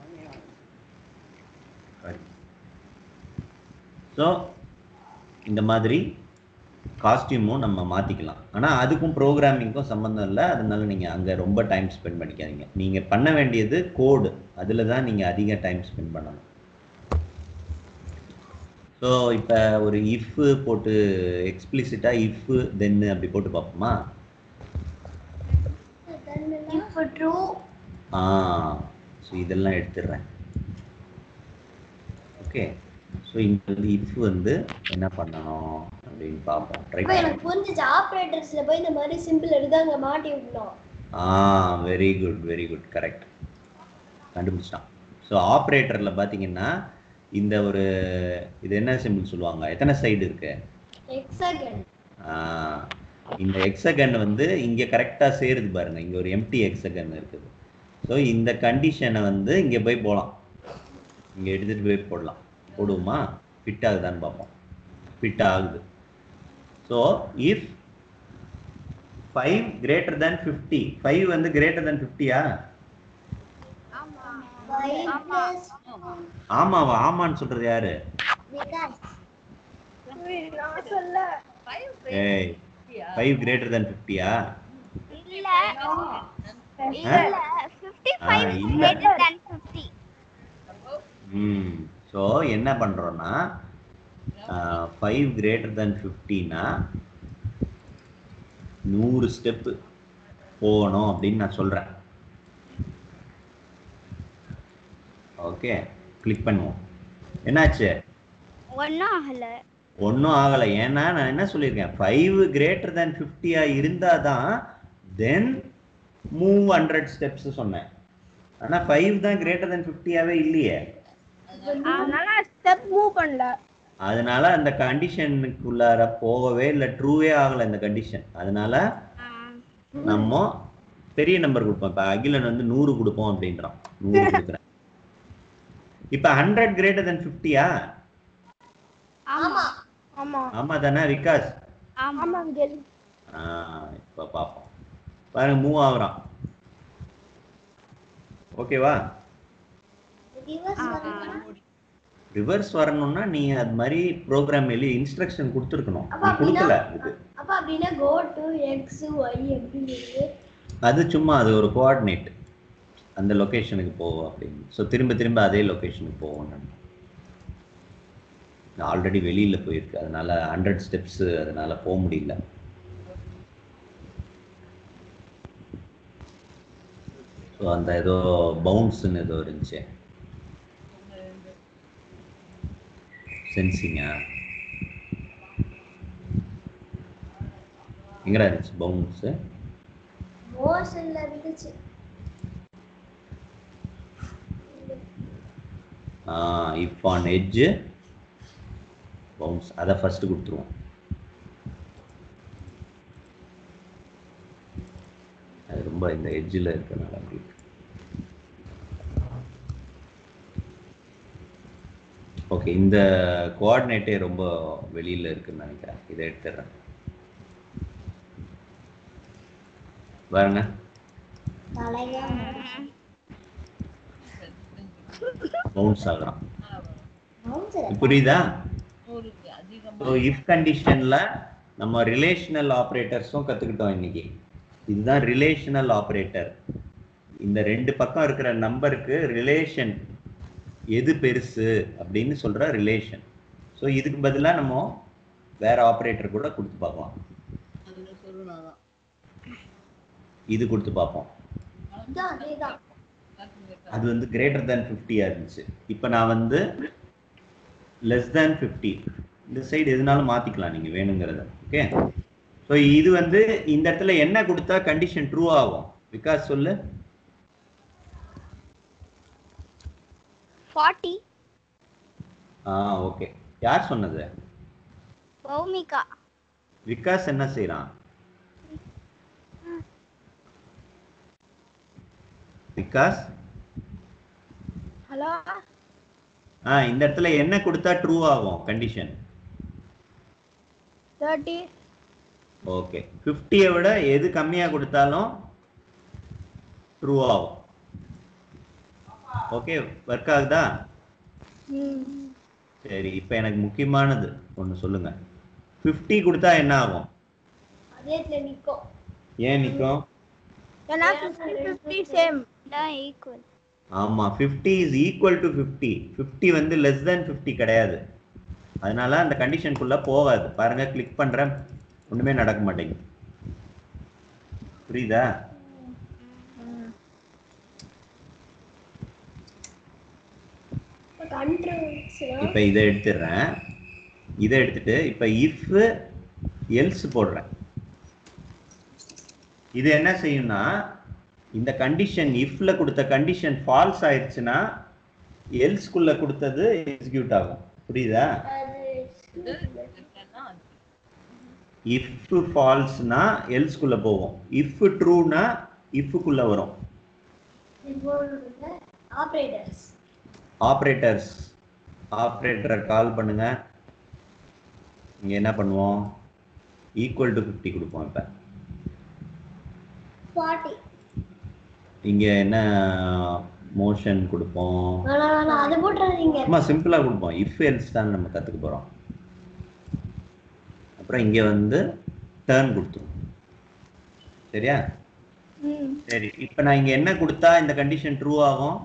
ஸோ இந்த மாதிரி காஸ்டியூமும் நம்ம மாற்றிக்கலாம் ஆனால் அதுக்கும் ப்ரோக்ராமிங்க்கும் சம்மந்தம் இல்லை அதனால நீங்கள் அங்கே ரொம்ப டைம் ஸ்பெண்ட் பண்ணிக்காதீங்க நீங்கள் பண்ண வேண்டியது கோடு அதில் தான் நீங்கள் அதிக டைம் ஸ்பெண்ட் பண்ணணும் ஸோ இப்போ ஒரு இஃப் போட்டு எக்ஸ்பிளிசிட்டாக இஃப் தென்னு அப்படி போட்டு பார்ப்போமா இப்போ true. ஆ ஸோ இதெல்லாம் எடுத்துடுறேன் ஓகே ஸோ இங்கே வந்து இஃப் வந்து என்ன பண்ணணும் அப்படின்னு பார்ப்போம் ட்ரை இப்போ எனக்கு புரிஞ்சிச்சு ஆப்ரேட்டர்ஸ்ல போய் இந்த மாதிரி சிம்பிள் எடுத்து அங்க மாட்டி விடணும் ஆ very good very good correct கண்டுபிடிச்சிட்டான் ஸோ ஆப்ரேட்டரில் பார்த்தீங்கன்னா இந்த ஒரு இது என்ன சிம்பிள் சொல்லுவாங்க எத்தனை சைடு இருக்கு எக்ஸகன் ஆ, இந்த எக்ஸகன் வந்து இங்கே கரெக்டாக சேருது பாருங்க இங்கே ஒரு எம்டி எக்ஸகன் இருக்குது ஸோ இந்த கண்டிஷனை வந்து இங்கே போய் போகலாம் இங்கே எடுத்துகிட்டு போய் போடலாம் போடுவோமா ஃபிட் ஆகுதான்னு பார்ப்போம் ஃபிட் ஆகுது so if five greater than fifty five வந்து கிரேட்டர் தேன் ஃபிஃப்டியா ஃபைவ் பிளஸ் ஆமாவா ஆமான்னு சொல்றது யாரு விகாஸ் நான் சொல்ல ஏய் ஃபைவ் கிரேட்டர் தேன் ஃபிஃப்டியா இல்ல ஆ? இல்ல 55 ஆ, is இல்ல. greater than 50 ம் ஸோ என்ன பண்ணுறோன்னா ஃபைவ் கிரேட்டர் தேன் ஃபிஃப்டினா நூறு ஸ்டெப்பு போகணும் அப்படின்னு நான் சொல்கிறேன் ஓகே கிளிக் பண்ணுவோம் என்னாச்சு ஒன்னும் ஆகல ஒன்றும் ஆகலை ஏன்னா நான் என்ன சொல்லியிருக்கேன் ஃபைவ் கிரேட்டர் தேன் ஃபிஃப்டியாக இருந்தால் தான் தென் மூவ் ஹண்ட்ரட் ஸ்டெப்ஸ் சொன்னேன் ஆனால் ஃபைவ் தான் கிரேட்டர் தேன் ஃபிஃப்டியாகவே இல்லையே அதனால ஸ்டெப் மூவ் பண்ணல அதனால அந்த கண்டிஷனுக்குள்ளார போகவே இல்லை ட்ரூவே ஆகல இந்த கண்டிஷன் அதனால நம்ம பெரிய நம்பர் கொடுப்போம் இப்ப அகிலன் வந்து நூறு கொடுப்போம் அப்படின்றான் நூறு கொடுக்குறேன் இப்ப ஹண்ட்ரட் கிரேட்டர் தென் ஃபிஃப்டியா ஆமா ஆமா ஆமா தானே விகாஸ் ஆமா விஜய் ஆ இப்ப பார்ப்போம் பாருங்க மூவ் ஆகுறான் ஓகேவா ரிவர்ஸ் வரணும்னா ரிவர்ஸ் வரணும்னா நீ அது மாதிரி ப்ரோக்ராம் எழுதி இன்ஸ்ட்ரக்ஷன் கொடுத்துருக்கணும் அப்ப நீ அப்படின்னா- கொடுக்கல இது அப்ப அப்படின்னா கோ டு எக்ஸ் ஒய் அப்படிங்கிறது அது சும்மா அது ஒரு கோஆர்டினேட் அந்த லொகேஷனுக்கு போவோம் அப்படின்னு ஸோ திரும்ப திரும்ப அதே லொகேஷனுக்கு போவோம் நான் ஆல்ரெடி வெளியில போயிருக்கு அதனால ஹண்ட்ரட் ஸ்டெப்ஸ் அதனால போக முடியல ஸோ அந்த ஏதோ பவுன்ஸ்னு ஏதோ இருந்துச்சு சென்சிங்கா எங்கடா இருந்துச்சு பவுன்ஸு மோஷன்ல இருந்துச்சு இஃப் ஆன் எட்ஜ் பவுன்ஸ் அதை ஃபர்ஸ்ட் கொடுத்துருவோம் அது ரொம்ப இந்த எட்ஜில் இருக்கனால அப்படி இருக்கு. ஓகே இந்த கோஆர்டினேட்டே ரொம்ப வெளியில இருக்குன்னு நினைக்கிறேன் இதை எடுத்துடுறேன் பாருங்க தலையா பவுன்ஸ் ஆகுறான் மவுண்ட் புரியுதா நூறுக்கு அதிகமா ஸோ இஃப் கண்டிஷனில் நம்ம ரிலேஷனல் ஆப்ரேட்டர்ஸும் கற்றுக்கிட்டோம் இன்னைக்கு இதுதான் ரிலேஷனல் ஆப்ரேட்டர் இந்த ரெண்டு பக்கம் இருக்கிற நம்பருக்கு ரிலேஷன் எது பெருசு அப்படின்னு சொல்ற ரிலேஷன் ஸோ இதுக்கு பதிலாக நம்ம வேற ஆப்ரேட்டர் கூட கொடுத்து பார்க்கலாம் அதுல சொல்லணும் இது கொடுத்து பார்ப்போம் இதான் அதேதான் அது வந்து கிரேட்டர் தேன் ஃபிஃப்டியாக இருந்துச்சு இப்போ நான் வந்து லெஸ் தேன் ஃபிஃப்டி இந்த சைடு எதுனாலும் மாற்றிக்கலாம் நீங்கள் வேணுங்கிறத ஓகே ஸோ இது வந்து இந்த இடத்துல என்ன கொடுத்தா கண்டிஷன் ட்ரூ ஆகும் விகாஸ் சொல்லு ஃபார்ட்டி ஆ ஓகே யார் சொன்னது பௌமிகா விகாஸ் என்ன செய்றான் விகாஸ் ஹலோ ஆ இந்த இடத்துல என்ன கொடுத்தா ட்ரூ ஆகும் கண்டிஷன் தேர்ட்டி ஓகே ஃபிஃப்டியை விட எது கம்மியாக கொடுத்தாலும் ட்ரூ ஆகும் ஓகே ஒர்க் ஆகுதா ம் சரி இப்போ எனக்கு முக்கியமானது ஒன்று சொல்லுங்க ஃபிஃப்டி கொடுத்தா என்ன ஆகும் அதே இடத்துல நிக்கும் ஏன் நிற்கும் ஏன்னா ஃபிஃப்டி ஃபிஃப்டி சேம் தான் ஈக்குவல் ஆமாம் fifty is equal to fifty fifty வந்து லெஸ் தேன் ஃபிஃப்டி கிடையாது அதனால அந்த கண்டிஷனுக்குள்ளே போகாது பாருங்க கிளிக் பண்ணுறேன் ஒன்றுமே நடக்க மாட்டேங்குது புரியுதா கண்ட்ரோல்ஸ்னா இப்போ இதை எடுத்துடுறேன் இதை எடுத்துட்டு இப்போ இஃப் எல்ஸ் போடுறேன் இது என்ன செய்யும்னா இந்த கண்டிஷன் இஃப்ல கொடுத்த கண்டிஷன் ஃபால்ஸ் ஆயிடுச்சுன்னா எல்ஸ்குள்ள கொடுத்தது எக்ஸிக்யூட் ஆகும் புரியுதா அது இல்லைன்னா அது. இஃப் ஃபால்ஸ்னா எல்ஸ்குள்ள போகும் இஃப் ட்ரூனா இஃப்க்குள்ள வரும் ஆப்ரேட்டர்ஸ் ஆப்ரேட்டர்ஸ் ஆப்ரேட்டரை கால் பண்ணுங்க இங்க என்ன பண்ணுவோம் ஈக்குவல் டு ஃபிஃப்டி கொடுப்போம் இப்போ ஃபார்ட்டி இங்க என்ன மோஷன் கொடுப்போம் வேணாம் வேணாம் அது போட்டுறாதீங்க சும்மா சிம்பிளா கொடுப்போம் இஃப் எல்ஸ் தான் நம்ம கத்துக்க போறோம் அப்புறம் இங்க வந்து டேர்ன் கொடுத்துருவோம் சரியா ம் சரி இப்போ நான் இங்க என்ன கொடுத்தா இந்த கண்டிஷன் ட்ரூ ஆகும்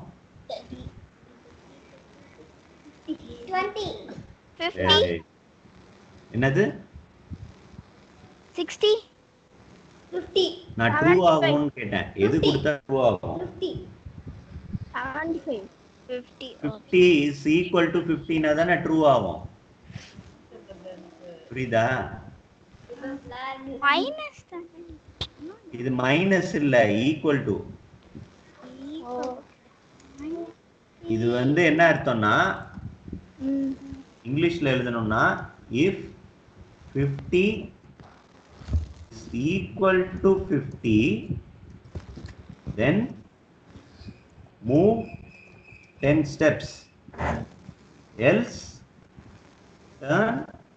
டுவெண்ட்டி ஃபிஃப்டி சரி. என்னது சிக்ஸ்டி ஃபிஃப்டி நான் ட்ரூ ஆகும்னு கேட்டேன் எது கொடுத்தா ட்ரூ ஆகும் fifty seventy five fifty fifty is equal to ஃபிஃப்டினா தானே ட்ரூ ஆகும் புரியுதா மைனஸ் இது மைனஸ் இல்ல ஈக்குவல் டு இது வந்து என்ன அர்த்தம்னா ம் இங்கிலீஷ்ல எழுதணும்னா if fifty equal to fifty then move ten steps else turn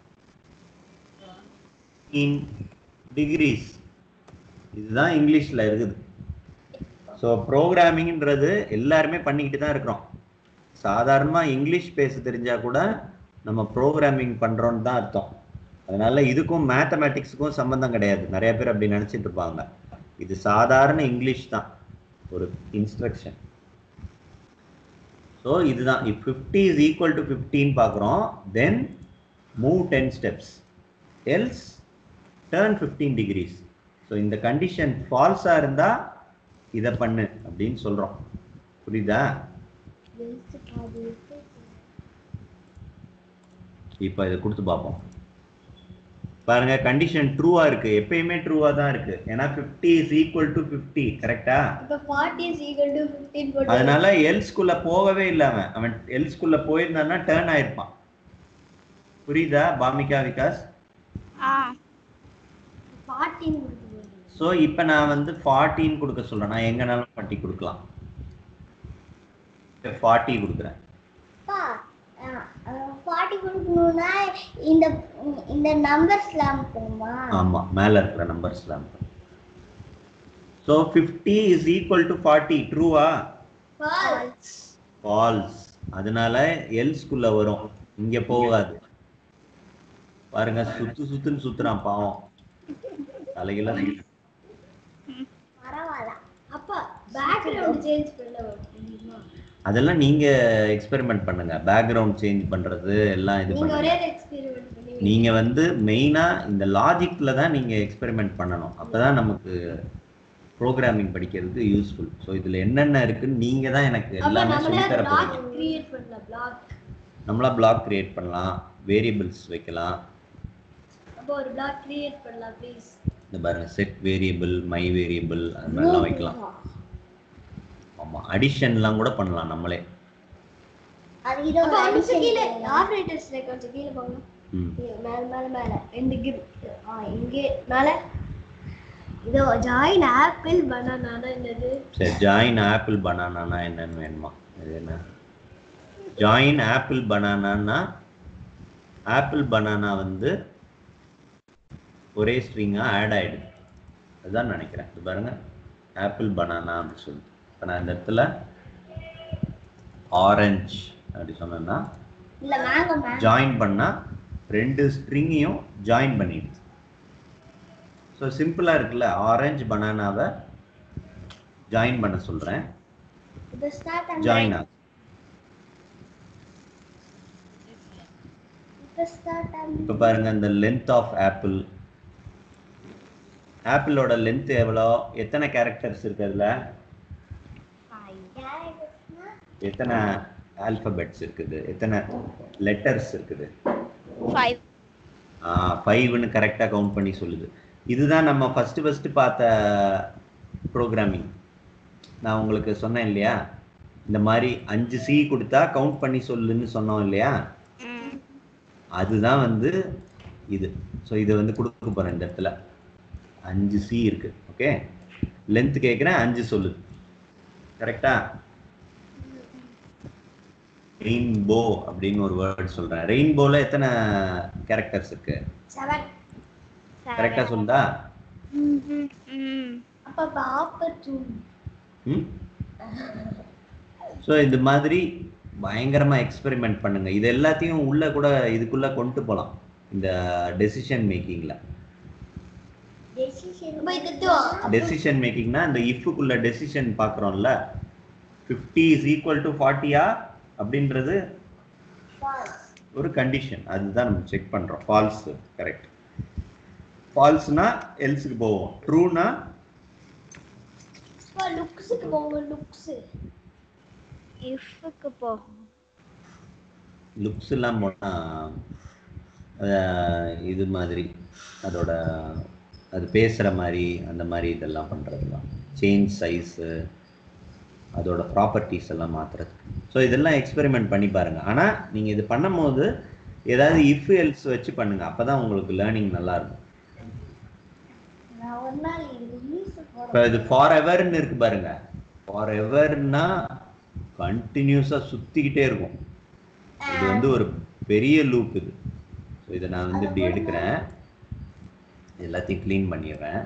in degrees இதுதான் இங்கிலீஷ்ல இருக்குது ஸோ ப்ரோக்ராமிங்ன்றது எல்லாருமே பண்ணிக்கிட்டு தான் இருக்கிறோம் சாதாரணமாக இங்கிலீஷ் பேச தெரிஞ்சா கூட நம்ம ப்ரோக்ராமிங் பண்ணுறோன்னு தான் அர்த்தம் அதனால இதுக்கும் மேத்தமேட்டிக்ஸுக்கும் சம்மந்தம் கிடையாது நிறைய பேர் அப்படி நினச்சிட்டு இருப்பாங்க இது சாதாரண இங்கிலீஷ் தான் ஒரு இன்ஸ்ட்ரக்ஷன் ஸோ இதுதான் if fifty is equal to ஃபிஃப்டின்னு பார்க்குறோம் then move ten steps else turn fifteen degrees so இந்த கண்டிஷன் ஃபால்ஸாக இருந்தால் இதை பண்ணு அப்படின்னு சொல்கிறோம் புரியுதா இப்போ இதை கொடுத்து பார்ப்போம் பாருங்க கண்டிஷன் ட்ரூவா இருக்கு எப்பயுமே ட்ரூவா தான் இருக்கு ஏன்னா 50 இஸ் ஈக்குவல் டு 50 கரெக்டா இப்ப forty is equal to fifteen போட்டு அதனால எல்ஸ்குள்ள போகவே இல்லை அவன் அவன் எல்ஸ்குள்ள போயிருந்தான்னா டேர்ன் ஆயிருப்பான் புரியுதா பாமிகா விகாஸ் ஆ ஃபார்ட்டின் கொடுத்து போடுறீங்க ஸோ இப்போ நான் வந்து ஃபார்ட்டின்னு கொடுக்க சொல்றேன் நான் எங்கனாலும் ஃபார்ட்டி கொடுக்கலாம் ஃபார்ட்டி கொடுக்குறேன் ஃபார்ட்டி கொடுக்கணும்னா இந்த இந்த நம்பர்ஸ்லாம் போகுமா ஆமா மேல இருக்கிற நம்பர்ஸ்லாம் so fifty is equal to forty ட்ரூவா ஃபால்ஸ் ஃபால்ஸ் அதனால எல்ஸ்குள்ள வரும் இங்க போகாது பாருங்க சுத்து சுத்துன்னு சுத்துறான் பாவம் தலைகெல்லாம் சுத்து. பரவாயில்ல அப்பா பேக்ரவுண்ட் சேஞ்ச் பண்ண முடியுமா அதெல்லாம் நீங்க எக்ஸ்பெரிமெண்ட் பண்ணுங்க பேக்ரவுண்ட் சேஞ்ச் பண்றது எல்லாம் இது நீங்க பண்ணுங்க ஒரே எக்ஸ்பெரிமெண்ட் பண்ணி நீங்க வந்து மெயினா இந்த லாஜிக்ல தான் நீங்க எக்ஸ்பெரிமெண்ட் பண்ணணும் அப்பதான் நமக்கு ப்ரோக்ராமிங் படிக்கிறதுக்கு யூஸ்ஃபுல் ஸோ இதுல என்னென்ன இருக்குன்னு நீங்க தான் எனக்கு அப்ப எல்லாமே நம்மளே சொல்லித் தர பிளாக் போறீங்க கிரியேட் பண்ணலாம் பிளாக் நம்மளா பிளாக் கிரியேட் பண்ணலாம் வேரியபிள்ஸ் வைக்கலாம் அப்போ ஒரு பிளாக் கிரியேட் பண்ணலாம் ப்ளீஸ் இந்த பாருங்க செட் வேரியபிள் மை வேரியபிள் அது மாதிரிலாம் வைக்கலாம் ஆமா அடிஷன்லாம் கூட பண்ணலாம் நம்மளே அது இதோ கொஞ்சம் கீழே ஆபரேட்டர்ஸ்ல கொஞ்சம் கீழே போங்க ம் மேல மேல மேல ரெண்டு கிப் ஆ இங்கே மேல இதோ ஜாயின் ஆப்பிள் பனானா என்னது சரி ஜாயின் ஆப்பிள் பனானானா என்னன்னு வேணுமா இது என்ன ஜாயின் ஆப்பிள் பனானானா ஆப்பிள் பனானா வந்து ஒரே ஸ்ட்ரிங்காக ஆட் ஆயிடுது அதுதான் நினைக்கிறேன் இது பாருங்க ஆப்பிள் பனானா அப்படின்னு சொல்லிட்டு இப்போ நான் இந்த இடத்துல ஆரஞ்சு அப்படி சொன்னேன்னா இல்ல மேங்கோ மேங்கோ ஜாயின் பண்ணா ரெண்டு ஸ்ட்ரிங்கையும் ஜாயின் பண்ணிடுது ஸோ சிம்பிளாக இருக்குல்ல ஆரஞ்சு பனானாவை ஜாயின் பண்ண சொல்கிறேன் இது ஸ்டார்ட் ஜாயின் ஆகுது இது ஸ்டார்ட் இப்போ பாருங்க இந்த லென்த் ஆஃப் ஆப்பிள் ஆப்பிளோட லென்த் எவ்வளோ எத்தனை கேரக்டர்ஸ் இருக்கு அதில் எத்தனை ஆல்பபெட்ஸ் இருக்குது எத்தனை லெட்டர்ஸ் இருக்குது ஃபைவ் ஃபைவ்னு கரெக்டாக கவுண்ட் பண்ணி சொல்லுது இதுதான் நம்ம ஃபஸ்ட்டு ஃபஸ்ட்டு பார்த்த ப்ரோக்ராமிங் நான் உங்களுக்கு சொன்னேன் இல்லையா இந்த மாதிரி அஞ்சு சி கொடுத்தா கவுண்ட் பண்ணி சொல்லுன்னு சொன்னோம் இல்லையா அதுதான் வந்து இது ஸோ இது வந்து கொடுக்க போகிறேன் இந்த இடத்துல அஞ்சு சி இருக்கு ஓகே லென்த் கேட்குறேன் அஞ்சு சொல்லுது கரெக்டா ரெயின்போ அப்படின்னு ஒரு வேர்ட் சொல்றேன் ரெயின்போல எத்தனை கேரக்டர்ஸ் இருக்கு செவன் கரெக்டா சொல்லுதா அப்ப பாப்பர் டூ ம் ஸோ இந்த மாதிரி பயங்கரமா எக்ஸ்பெரிமெண்ட் பண்ணுங்க இது எல்லாத்தையும் உள்ள கூட இதுக்குள்ள கொண்டு போகலாம் இந்த டெசிஷன் மேக்கிங்ல டெசிஷன் அப்ப இது டெசிஷன் மேக்கிங்னா இந்த இஃப்க்குள்ள டெசிஷன் பார்க்குறோம்ல ஃபிஃப்டி இஸ் ஈக்குவல் டு ஃபார்ட்டியா அப்படின்றது ஒரு கண்டிஷன் அதுதான் நம்ம செக் பண்றோம் ஃபால்ஸ் கரெக்ட் ஃபால்ஸ்னா எல்ஸுக்கு போவோம் ட்ரூனா லுக்ஸுக்கு போங்க லுக்ஸ் இஃப்க்கு போகும் லுக்ஸ் எல்லாம் போனா அஹ், இது மாதிரி அதோட அது பேசுற மாதிரி அந்த மாதிரி இதெல்லாம் பண்றதுலாம் சேஞ்ச் சைஸு அதோட ப்ராப்பர்ட்டிஸ் எல்லாம் மாத்துறதுக்கு ஸோ இதெல்லாம் எக்ஸ்பெரிமெண்ட் பண்ணி பாருங்க ஆனா நீங்க இது பண்ணும்போது ஏதாவது இஃப் எல்ஸ் வச்சு பண்ணுங்க அப்பதான் உங்களுக்கு லேர்னிங் நல்லா இருக்கும் நான் ஒரு நாள் இது நியூஸ் இப்போ இது ஃபார் எவர்னு இருக்கு பாருங்க ஃபார் எவர்னா கண்டினியூஸா சுத்திக்கிட்டே இருக்கும் இது வந்து ஒரு பெரிய லூப் இது ஸோ இதை நான் வந்து இப்படி எடுக்கிறேன் எல்லாத்தையும் க்ளீன் பண்ணிடுறேன்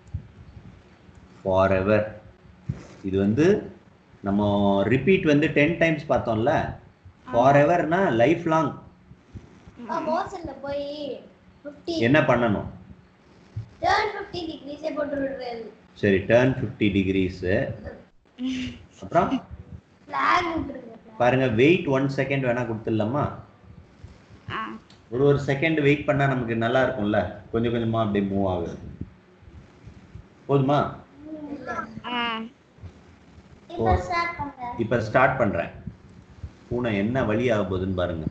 ஃபார் எவர் இது வந்து நம்ம ரிப்பீட் வந்து டென் டைம்ஸ் பார்த்தோம்ல ஃபார் எவர்னா லைஃப் லாங் மோசன்ல போய் ஃபிஃப்டி என்ன பண்ணணும் டேர்ன் ஃபிஃப்டி டிகிரிஸே போட்டு விடுறது சரி டேர்ன் ஃபிஃப்டி டிகிரிஸு அப்புறம் ஃபிளாக் விட்டுருங்க பாருங்க வெயிட் ஒன் செகண்ட் வேணா கொடுத்துடலாமா ஆ ஒரு ஒரு செகண்ட் வெயிட் பண்ணா நமக்கு நல்லா இருக்கும்ல கொஞ்சம் கொஞ்சமா அப்படியே மூவ் ஆகுது போதுமா ஆ இப்போ ஸ்டார்ட் பண்ணுங்க இப்ப ஸ்டார்ட் பண்றேன் பூனை என்ன வழி ஆக போகுதுன்னு பாருங்க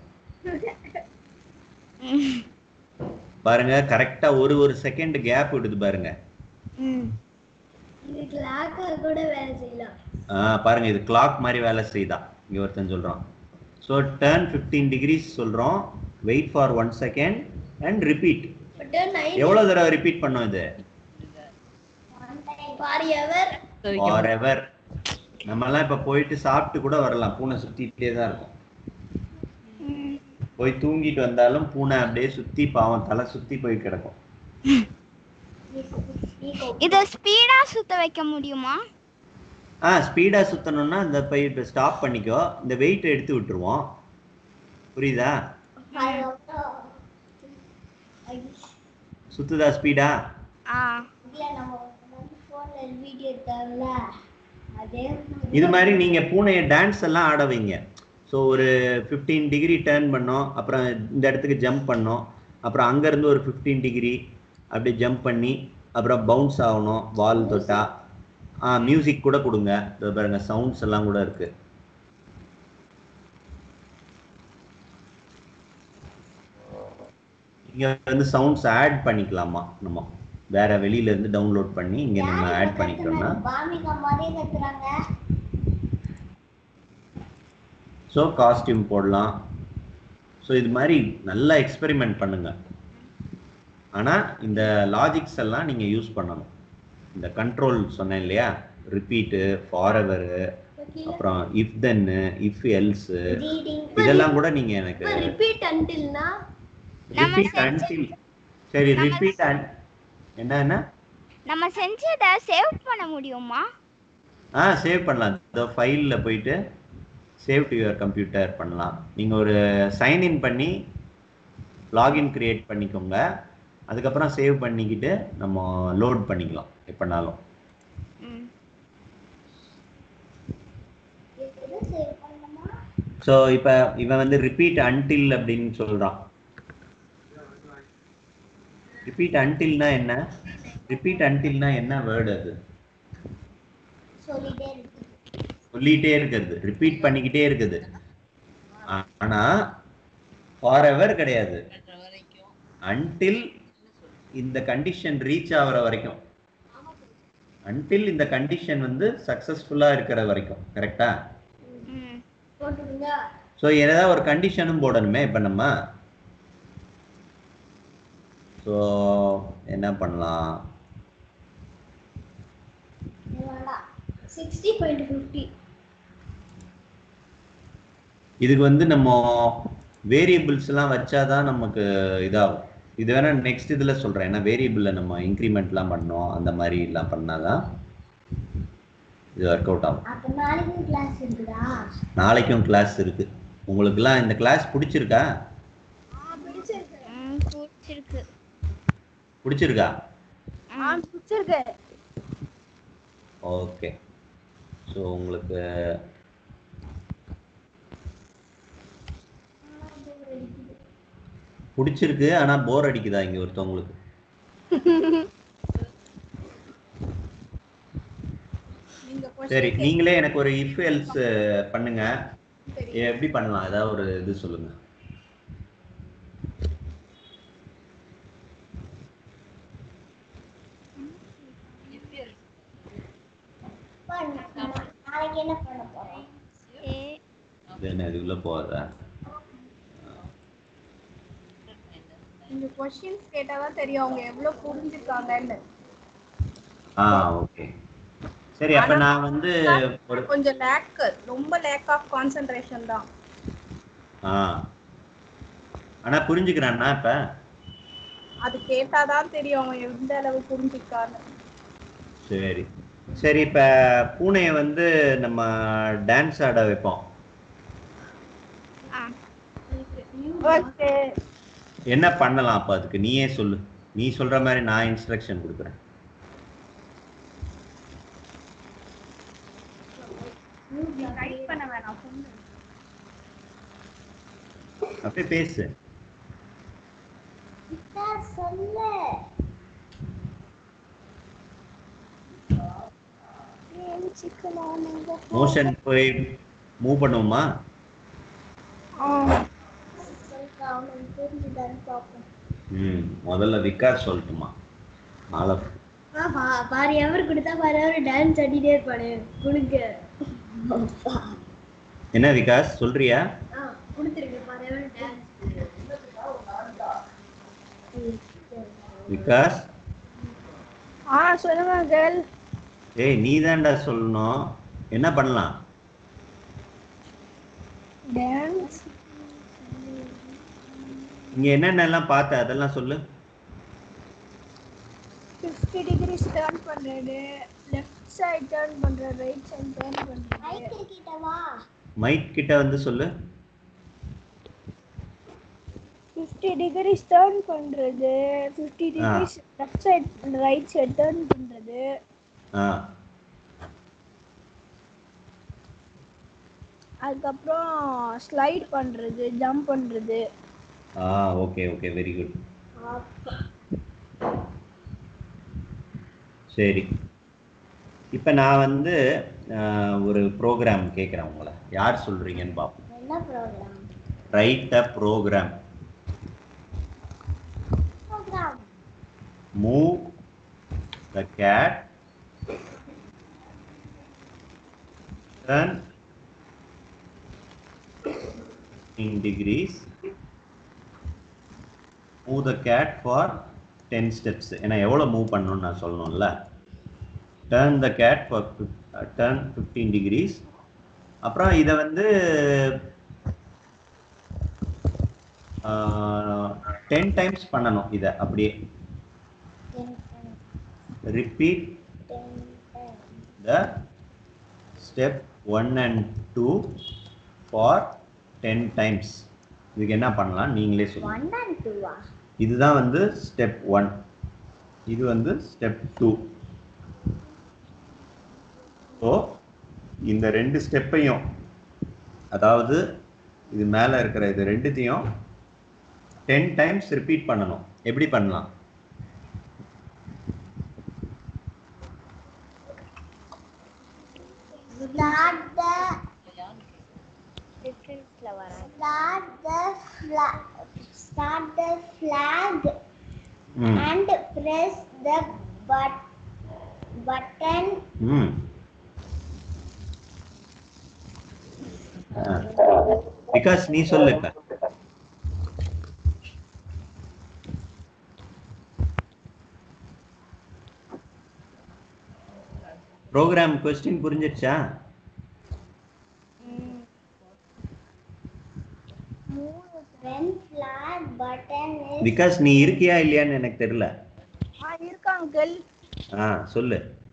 பாருங்க கரெக்டா ஒரு ஒரு செகண்ட் கேப் விடுது பாருங்க ம் இது கிளாக் கூட வேலை செய்யலாம் ஆ, பாருங்க இது கிளாக் மாதிரி வேலை செய்யுதா இங்க ஒருத்தன் சொல்றான் ஸோ டேர்ன் ஃபிஃப்டீன் டிகிரிஸ் சொல்றோம் wait for one second and repeat but நைட் எவ்வளவு தடவை ரிப்பீட் பண்ணோம் இது ஃபார் எவர் ஃபார் எவர் நம்மலாம் இப்ப போயிட்டு சாப்பிட்டு கூட வரலாம் பூனை சுத்திட்டே தான் இருக்கும் போய் தூங்கிட்டு வந்தாலும் பூனை அப்படியே சுத்தி பாவம் தலை சுத்தி போய் கிடக்கும் இத ஸ்பீடா சுத்த வைக்க முடியுமா ஆ ஸ்பீடா சுத்தணும்னா இந்த போய் இப்போ ஸ்டாப் பண்ணிக்கோ இந்த வெயிட் எடுத்து விட்டுருவோம் புரியுதா சுத்துதா ஸ்பீடா ஆ இல்ல நம்ம வந்து போன்ல வீடியோ எடுத்தாங்கல்ல அதே இது மாதிரி நீங்க பூனையை டான்ஸ் எல்லாம் ஆட வைங்க ஸோ ஒரு ஃபிஃப்டீன் டிகிரி டேர்ன் பண்ணோம் அப்புறம் இந்த இடத்துக்கு ஜம்ப் பண்ணோம் அப்புறம் அங்கேருந்து ஒரு ஃபிஃப்டீன் டிகிரி அப்படி ஜம்ப் பண்ணி அப்புறம் பவுன்ஸ் ஆகணும் வால் தொட்டா ஆ மியூசிக் கூட கொடுங்க இதோ பாருங்க சவுண்ட்ஸ் எல்லாம் கூட இருக்கு இங்க வந்து சவுண்ட்ஸ் ஆட் பண்ணிக்கலாமா நம்ம வேற வெளியில இருந்து டவுன்லோட் பண்ணி இங்க நம்ம ஆட் பண்ணிக்கிட்டோம்னா பாமிகா மாதிரியே கத்துறாங்க ஸோ காஸ்டியூம் போடலாம் ஸோ இது மாதிரி நல்லா எக்ஸ்பெரிமெண்ட் பண்ணுங்க ஆனால் இந்த லாஜிக்ஸ் எல்லாம் நீங்கள் யூஸ் பண்ணணும் இந்த கண்ட்ரோல் சொன்னேன் இல்லையா ரிப்பீட்டு ஃபாரெவரு அப்புறம் if then if else reading இதெல்லாம் கூட நீங்கள் எனக்கு ரிப்பீட் அன்டில்னா நம்ம ரிப்பீட் அன்டில் சரி ரிப்பீட் அன் என்ன என்ன நம்ம செஞ்சதை சேவ் பண்ண முடியுமா ஆ சேவ் பண்ணலாம் இந்த ஃபைலில் போயிட்டு சேவ் டு யுவர் கம்ப்யூட்டர் பண்ணலாம் நீங்கள் ஒரு சைன்இன் பண்ணி லாகின் கிரியேட் பண்ணிக்கோங்க அதுக்கப்புறம் சேவ் பண்ணிக்கிட்டு நம்ம லோட் பண்ணிக்கலாம் எப்போனாலும் ம் எது சேவ் பண்ணணுமா ஸோ இப்போ இவன் வந்து ரிப்பீட் அன்டில் அப்படின்னு சொல்கிறான் ரிப்பீட் அன்டில்னா என்ன ரிப்பீட் அன்டில்னா என்ன வேர்டு அது சொல்லிட்டே இருக்கு சொல்லிட்டே இருக்கிறது ரிப்பீட் பண்ணிக்கிட்டே இருக்குது ஆ- ஆனா ஃபார் எவர் கிடையாது கட்டுற வரைக்கும் அன்டில் இந்த கண்டிஷன் ரீச் ஆகுற வரைக்கும் அன்டில் இந்த கண்டிஷன் வந்து சக்சஸ்ஃபுல்லா இருக்கிற வரைக்கும் கரெக்டா ம் போட்டுருங்க ஸோ ஏதாவது ஒரு கண்டிஷனும் போடணுமே இப்போ நம்ம ஸோ என்ன பண்ணலாம் இது வேண்டாம் சிக்ஸ்டி பாயிண்ட் ஃபிஃப்டி இதுக்கு வந்து நம்ம வேரியபிள்ஸ் எல்லாம் வச்சாதான் நமக்கு இதாகும் இது வேணா நெக்ஸ்ட் இதுல சொல்றேன் ஏன்னா வேரியபிள்ல நம்ம இன்க்ரிமெண்ட்லாம் பண்ணோம் அந்த மாதிரி எல்லாம் பண்ணாதான் இது ஒர்க் அவுட் ஆகும் அப்ப நாளைக்கும் கிளாஸ் இருக்குதா நாளைக்கும் கிளாஸ் இருக்கு உங்களுக்குலாம் இந்த கிளாஸ் பிடிச்சிருக்கா ம் பிடிச்சிருக்கு பிடிச்சிருக்கா ஆ பிடிச்சிருக்கு ஓகே ஸோ உங்களுக்கு பிடிச்சிருக்கு ஆனா போர் அடிக்குதா இங்க ஒருத்தவங்களுக்கு சரி நீங்களே எனக்கு ஒரு இஃப் எல்ஸ் பண்ணுங்க எப்படி பண்ணலாம் ஏதாவது ஒரு இது சொல்லுங்க நாளைக்கு என்ன பண்ண போறோம் ஏ இது என்ன இதுக்குள்ள போகாதா கொஞ்சம் கொஸ்டின்ஸ் கேட்டாதான் தெரியும் அவங்க எவ்வளவு புரிஞ்சுக்காங்கன்னு ஆ ஓகே சரி அப்ப நான் வந்து ஒரு கொஞ்சம் லேக் ரொம்ப லேக் ஆஃப் கான்சென்ட்ரேஷன் தான் ஆ ஆனா புரிஞ்சுக்கிறான்னா இப்ப அது கேட்டாதான் தெரியும் அவங்க எந்த அளவு புரிஞ்சுக்காங்க சரி சரி இப்ப பூனையை வந்து நம்ம டான்ஸ் ஆட வைப்போம் ஓகே என்ன பண்ணலாம் அப்ப அதுக்கு நீயே சொல்லு நீ சொல்ற மாதிரி நான் இன்ஸ்ட்ரக்ஷன் கொடுக்குறேன் டைப் பண்ண வேணாம் phone ல. அப்படியே பேசு சொல்லு மோஷன் போய் மூவ் பண்ணுவோமா அவனுக்கு புரிஞ்சுதான்னு பார்ப்போம் ம் முதல்ல விகாஸ் சொல்லட்டுமா ஆலப் ஆ, பா- பாரு எவர் கொடுத்தா பாரு எவர் டான்ஸ் ஆடிட்டே இருப்பானு கொடுங்க என்ன விகாஸ் சொல்றியா ஆ கொடுத்துருக்கு பாரு எவர் டான்ஸ் விகாஸ் ஆ சொல்லுங்க கேர்ள் ஏய் நீ தான்டா சொல்லணும் என்ன பண்ணலாம் டான்ஸ் இங்க என்னென்னலாம் பார்த்த அதெல்லாம் சொல்லு ஃபிஃப்டி டிகிரிஸ் டர்ன் பண்றது லெஃப்ட் சைடு டர்ன் பண்றது ரைட் சைடு டர்ன் பண்றது கிட்ட வா மைக் கிட்ட வந்து சொல்லு ஃபிஃப்டி டிகிரிஸ் டர்ன் பண்றது fifty degrees left side right side turn பண்றது ஆ அதுக்கப்புறம் ஸ்லைட் பண்றது ஜம்ப் பண்றது ஆ ஓகே ஓகே வெரி குட் சரி இப்போ நான் வந்து ஆஹ், ஒரு ப்ரோக்ராம் கேட்குறேன் உங்களை யார் சொல்றீங்கன்னு பார்ப்போம் என்ன program write a program program move the cat turn in degrees move the cat for 10 steps ஏன்னா எவ்வளோ மூவ் பண்ணணும்னு நான் சொல்லணும்ல turn the cat for fif- uh, turn 15 degrees அப்புறம் இதை வந்து டென் டைம்ஸ் பண்ணணும் இதை அப்படியே repeat the step 1 and 2 for 10 times இதுக்கு என்ன பண்ணலாம் நீங்களே சொல்லுங்க ஒன் அண்ட் டூவா இதுதான் வந்து ஸ்டெப் ஒன் இது வந்து ஸ்டெப் டூ ஸோ இந்த ரெண்டு ஸ்டெப்பையும் அதாவது இது மேலே இருக்கிற இது ரெண்டுத்தையும் டென் டைம்ஸ் ரிப்பீட் பண்ணணும் எப்படி பண்ணலாம் ஸ்டார்ட் த டிஃப்ரென்ஸ்ல வரேன் start the start the flag ம் and press the but button ம் பிகாஸ் நீ சொல்லு இப்ப ப்ரோக்ராம் கொஸ்டின் புரிஞ்சிடுச்சா when flag button is because நீ இருக்கியா இல்லையான்னு எனக்கு தெரியல ஆ இருக்கு அங்கிள் ஆ சொல்லு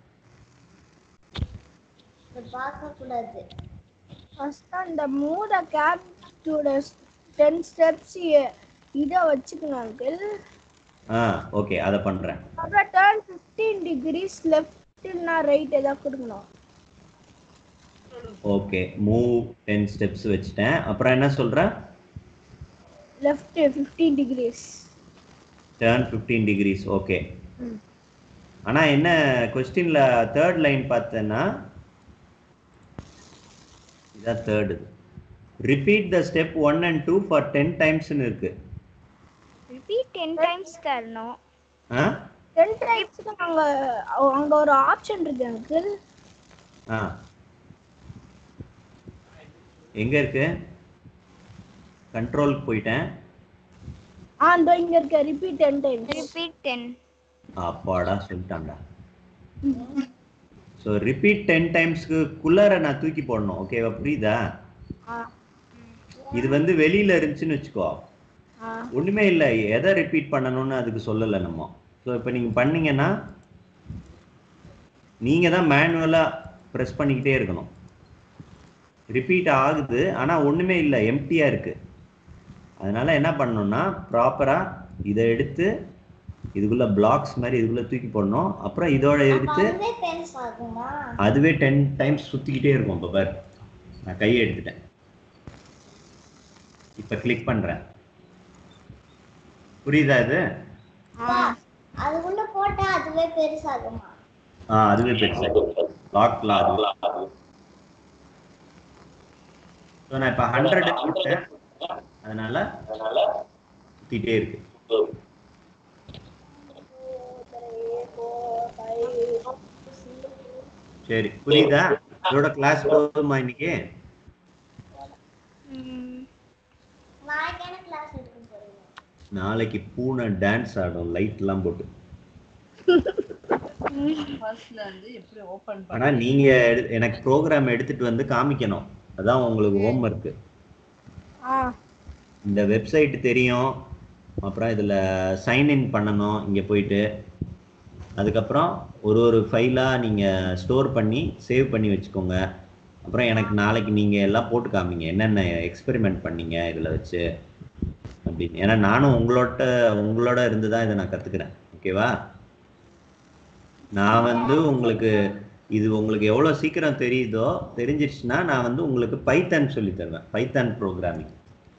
பார்க்க கூடாது ஃபர்ஸ்ட் அந்த மூத கேப் டு டென் ஸ்டெப்ஸ் இதை வச்சுக்கணும் அங்கிள் ஆ ஓகே அதை பண்றேன் அப்புறம் டர்ன் ஃபிஃப்டீன் டிகிரிஸ் லெஃப்ட் இல்லைனா ரைட் ஏதாவது கொடுக்கணும் ஓகே மூவ் டென் ஸ்டெப்ஸ் வச்சுட்டேன் அப்புறம் என்ன சொல்ற left fifteen degrees turn fifteen degrees okay ம். ஆனா என்ன கொஸ்டின்ல தேர்ட் லைன் பார்த்தேன்னா இதான் third repeat the step one and two for ten டைம்ஸ்னு இருக்கு ரிப்பீட் டென் டைம்ஸ் தரணும் ஆ டென் டைம்ஸ்க்கு அங்க அங்க ஒரு ஆப்ஷன் இருக்கு அங்கிள் ஆ எங்க இருக்கு கண்ட்ரோலுக்கு போயிட்டேன் ஆ இதோ இங்க இருக்க repeat ten times repeat ten அப்பாடா சொல்லிட்டான்டா ஸோ ரிப்பீட் டென் டைம்ஸ்க்கு குள்ளார நான் தூக்கி போடணும் ஓகேவா புரியுதா இது வந்து வெளியில இருந்துச்சுன்னு வச்சுக்கோ ஆ ஒண்ணுமே இல்லை எதை ரிப்பீட் பண்ணணும்னு அதுக்கு சொல்லலை நம்ம ஸோ இப்போ நீங்க பண்ணீங்கன்னா நீங்க தான் மேனுவலா ப்ரெஸ் பண்ணிக்கிட்டே இருக்கணும் ரிப்பீட் ஆகுது ஆனா ஒண்ணுமே இல்லை எம்டியா இருக்கு அதனால என்ன பண்ணணும்னா ப்ராப்பரா இதை எடுத்து இதுக்குள்ள பிளாக்ஸ் மாதிரி இதுக்குள்ள தூக்கி போடணும் அப்புறம் இதோட எடுத்து அதுவே டென்ஸ் ஆகுமா அதுவே டென் டைம்ஸ் சுத்திக்கிட்டே இருக்கும் இப்போ பாரு நான் கையை எடுத்துட்டேன் இப்போ கிளிக் பண்றேன் புரியுதா இது அதுக்குள்ள போட்டா அதுவே பெருசாகுமா ஆ அதுவே பெருசு லாக்லாம் அது ஸோ நான் இப்போ ஹண்ட்ரட் போட்டேன் அதனால சுத்திட்டே இருக்கு சரி புரியுதா இதோட கிளாஸ் போதுமா இன்னைக்கு நாளைக்கு என்ன கிளாஸ் எடுக்க போறீங்க நாளைக்கு பூனை டான்ஸ் ஆடும் லைட்லாம் போட்டு ஃபர்ஸ்ட்ல இருந்து எப்படி ஓபன் ஆனா நீங்க எடு- எனக்கு ப்ரோக்ராம் எடுத்துட்டு வந்து காமிக்கணும் அதான் உங்களுக்கு ஹோம் ஒர்க்கு ஆ இந்த வெப்சைட் தெரியும் அப்புறம் இதுல சைன் இன் பண்ணணும் இங்க போயிட்டு அதுக்கப்புறம் ஒரு ஒரு ஃபைலா நீங்க ஸ்டோர் பண்ணி சேவ் பண்ணி வச்சுக்கோங்க அப்புறம் எனக்கு நாளைக்கு நீங்க எல்லாம் போட்டு காமிங்க என்னென்ன எக்ஸ்பெரிமெண்ட் பண்ணீங்க இதுல வச்சு அப்படின்னு ஏன்னா நானும் உங்களோட உங்களோட இருந்து தான் இதை நான் கத்துக்கிறேன் ஓகேவா நான் வந்து உங்களுக்கு இது உங்களுக்கு எவ்வளோ சீக்கிரம் தெரியுதோ தெரிஞ்சிடுச்சுன்னா நான் வந்து உங்களுக்கு பைத்தான் சொல்லி தருவேன் பைத்தான் ப்ரோக்ராமிங்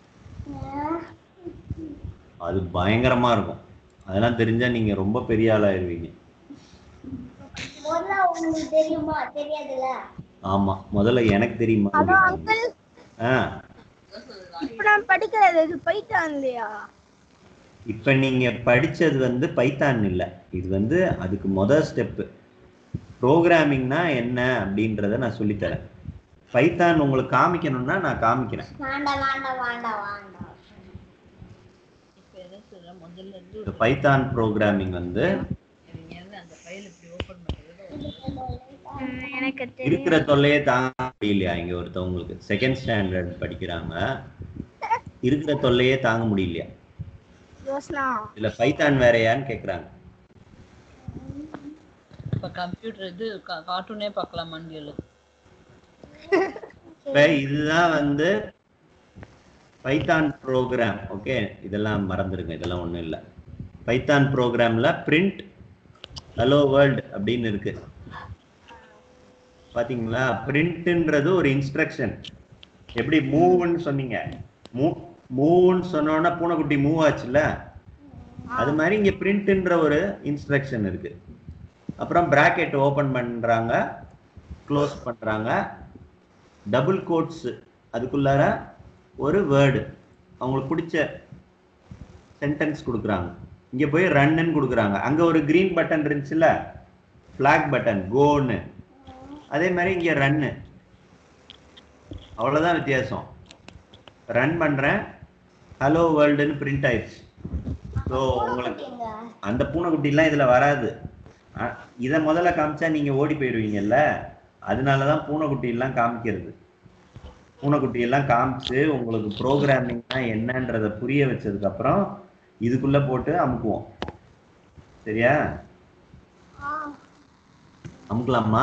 அது பயங்கரமா இருக்கும் அதெல்லாம் தெரிஞ்சா நீங்க ரொம்ப பெரிய ஆளாயிருவீங்க முதல்ல உங்களுக்கு தெரியுமா தெரியாதுல்ல ஆமா முதல்ல எனக்கு தெரியுமா ஹலோ அங்கிள் ஆ இப்ப நான் படிக்கிறது இது பைத்தான் இல்லையா இப்ப நீங்க படிச்சது வந்து பைத்தான் இல்ல இது வந்து அதுக்கு முதல் ஸ்டெப்பு ப்ரோக்ராமிங்னா என்ன அப்படின்றத நான் சொல்லித்தரேன் பைத்தான் உங்களுக்கு காமிக்கணும்னா நான் காமிக்கிறேன் வேண்டாம் வேண்டாம் வேண்டாம் வேண்டாம் இப்ப எதை சொல்ற முதல்ல இருந்து இந்த பைத்தான் ப்ரோக்ராமிங் வந்து இவங்க இருந்து அந்த ஃபைல் இப்படி ஓபன் பண்றது எனக்கு தெரியும் இருக்கிற தொல்லையே தாங்க முடியலையா இங்க ஒருத்தவங்களுக்கு செகண்ட் ஸ்டாண்டர்ட் படிக்கிறாங்க இருக்கிற தொல்லையே தாங்க முடியலையா யோசனா இதுல பைத்தான் வேறையான்னு கேக்குறாங்க இப்ப கம்ப்யூட்டர் இது கார்ட்டூனே பார்க்கலாமான்னு கேளு இப்ப இதுதான் வந்து பைத்தான் ப்ரோக்ராம் ஓகே இதெல்லாம் மறந்துருங்க இதெல்லாம் ஒண்ணும் இல்ல பைத்தான் ப்ரோக்ராம்ல பிரிண்ட் ஹலோ வேர்ல்ட் அப்படின்னு இருக்கு பாத்தீங்களா பிரிண்ட்ன்றது ஒரு இன்ஸ்ட்ரக்ஷன் எப்படி மூவ்னு சொன்னீங்க மூவ் மூவ்னு சொன்னோன்னா பூனைக்குட்டி மூவ் ஆச்சுல்ல அது மாதிரி இங்க பிரிண்ட்ன்ற ஒரு இன்ஸ்ட்ரக்ஷன் இருக்கு அப்புறம் பிராக்கெட் ஓபன் பண்றாங்க க்ளோஸ் பண்றாங்க டபுள் கோட்ஸ் அதுக்குள்ளார ஒரு வேர்டு அவங்களுக்கு பிடிச்ச சென்டென்ஸ் கொடுக்குறாங்க இங்க போய் ரன்னு கொடுக்குறாங்க அங்க ஒரு கிரீன் பட்டன் இருந்துச்சுல்ல ஃபிளாக் பட்டன் கோன்னு அதே மாதிரி இங்க ரன்னு அவ்வளவுதான் வித்தியாசம் ரன் பண்றேன் ஹலோ வேர்ல்டுன்னு பிரிண்ட் ஆயிடுச்சு ஸோ உங்களுக்கு ஓகேங்க அந்த பூனைக்குட்டிலாம் இதுல வராது அ- இத முதல்ல காமிச்சா நீங்க ஓடி போயிடுவீங்கல்ல அதனாலதான் பூனைக்குட்டி எல்லாம் காமிக்கிறது பூனைக்குட்டி எல்லாம் காமிச்சு உங்களுக்கு ப்ரோக்ராமிங்னா என்னன்றத புரிய வச்சதுக்கு அப்புறம் இதுக்குள்ள போட்டு அமுக்குவோம் சரியா அமுக்கலாமா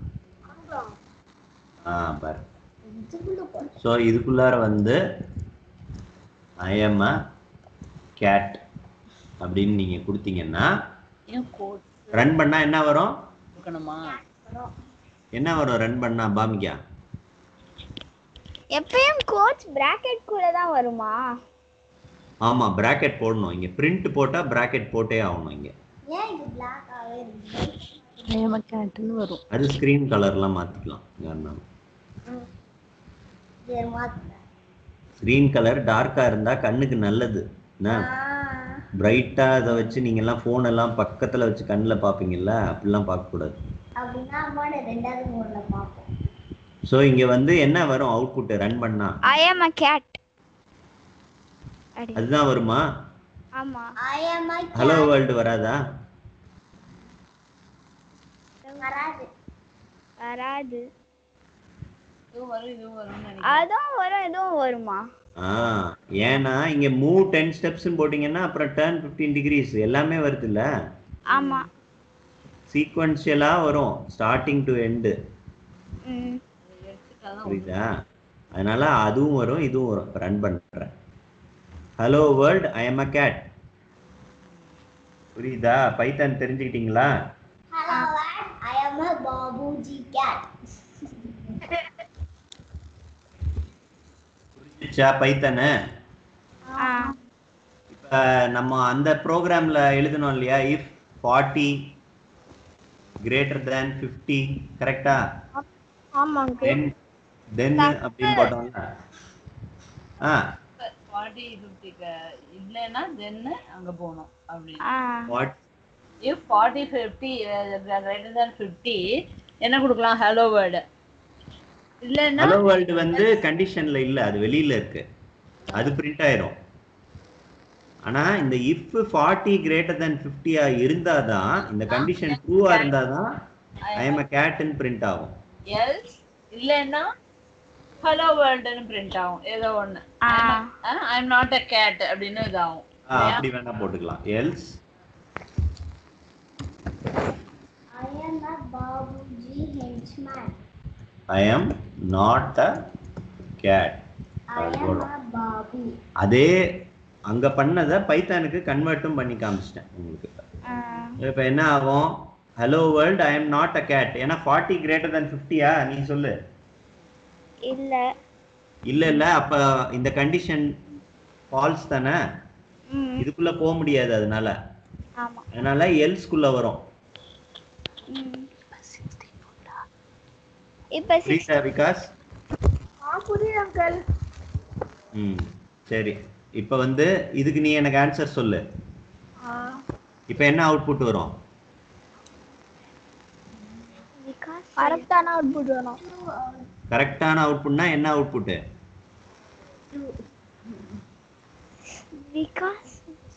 ஆ பாரு ஸோ இதுக்குள்ளார வந்து ஐ எம் அ கேட் அப்படின்னு நீங்க கொடுத்தீங்கன்னா ஏன் கோட் ரன் பண்ணா என்ன வரும் இருக்கணுமா என்ன வரும் ரன் பண்ணா பாமிக்கா எப்பயும் கோச் பிராக்கெட் கூட தான் வருமா ஆமா பிராக்கெட் போடணும் இங்க பிரிண்ட் போட்டா பிராக்கெட் போட்டே ஆகணும் இங்க ஏன் இது பிளாக் ஆகவே இருக்கு கேட்டுன்னு வரும் அது ஸ்கிரீன் கலர்லாம் மாத்திக்கலாம் யாருனாலும் இது மாத்துறேன் ஸ்கிரீன் கலர் டார்க்கா இருந்தா கண்ணுக்கு நல்லது என்ன பிரைட்டா அதை வச்சு நீங்க எல்லாம் போன் எல்லாம் பக்கத்துல வச்சு கண்ணுல பாப்பீங்கல்ல அப்படிலாம் பார்க்க கூடாது அப்படின்னா அம்மாவோட ரெண்டாவது மூணுல பார்ப்போம் சோ இங்க வந்து என்ன வரும் அவுட்புட் ரன் பண்ணா ஐ ஆம் அ கேட் அடி அதுதான் வருமா ஆமா I am a hello cat. World வராதா வராது வராது இதுவும் வரும் இதுவும் வரும்னு நினைக்கிறேன் அதுவும் வரும் இதுவும் வருமா ஆ ஏன்னா இங்க மூவ் டென் ஸ்டெப்ஸ்னு போட்டிங்கன்னா அப்புறம் டேர்ன் ஃபிஃப்டீன் டிகிரிஸ் எல்லாமே வருது இல்ல ஆமா சீக்வன்ஷியலா வரும் ஸ்டார்டிங் டு எண்டு ம் எடுத்துட்டாதான் புரியுதா அதனால அதுவும் வரும் இதுவும் வரும் ரன் பண்றேன் hello world I am a cat புரியுதா பைத்தான் தெரிஞ்சுக்கிட்டீங்களா Hello, and I am a Babuji cat. புரிஞ்சுச்சா பைத்தானு ஆ இப்ப நம்ம அந்த ப்ரோக்ராம்ல எழுதணும் இல்லையா if forty greater than fifty கரெக்டா ஆமாங்க தென் தென் அப்படின்னு போட்டோம்ல ஆ ஃபார்ட்டி ஃபிஃப்டிக்கு இல்லைன்னா தென்னு அங்க போகணும் அப்படின்னு ஆ what if forty fifty greater than fifty என்ன கொடுக்கலாம் ஹலோ வேர்டு இல்லைன்னா ஹலோ வேர்ல்டு வந்து கண்டிஷன்ல இல்ல அது வெளியில இருக்கு அது பிரிண்ட் ஆயிரும் ஆனா இந்த இஃப் ஃபார்ட்டி கிரேட்டர் தென் ஃபிஃப்டியா இருந்தாதான் இந்த கண்டிஷன் ட்ரூவா இருந்தாதான் ஐ எம் அ கேட்னு பிரிண்ட் ஆகும் எல்ஸ் இல்லைன்னா ஹலோ வேர்ல்டுன்னு பிரிண்ட் ஆகும் ஏதோ ஒண்ணு ஆ. I am not a cat அப்படின்னு இதாகும் ஆ, அப்படி வேணா போட்டுக்கலாம் else I am a Babuji henchman. I am not a cat I am a Babu. அதே அங்க பண்ணதை பைத்தானுக்கு கன்வெர்ட்டும் பண்ணி காமிச்சிட்டேன் உங்களுக்கு ஆ இப்ப என்ன ஆகும் hello world I am not a cat ஏன்னா ஃபார்ட்டி கிரேட்டர் தென் ஃபிஃப்டியா நீ சொல்லு இல்ல இல்ல இல்ல அப்ப இந்த கண்டிஷன் ஃபால்ஸ் தானே ம் இதுக்குள்ள போக முடியாது அதனால ஆமா அதனால எல்ஸ்குள்ள வரும் ம் இப்ப சிக்ஸ் புரியுதா விகாஸ் ஆ புரியுது அங்கிள் ம் சரி இப்ப வந்து இதுக்கு நீ எனக்கு ஆன்சர் சொல்லு இப்ப என்ன அவுட்புட் வரும் விகாஸ் கரெக்டான அவுட்புட் வரும் கரெக்டான அவுட்புட்னா என்ன output Vikas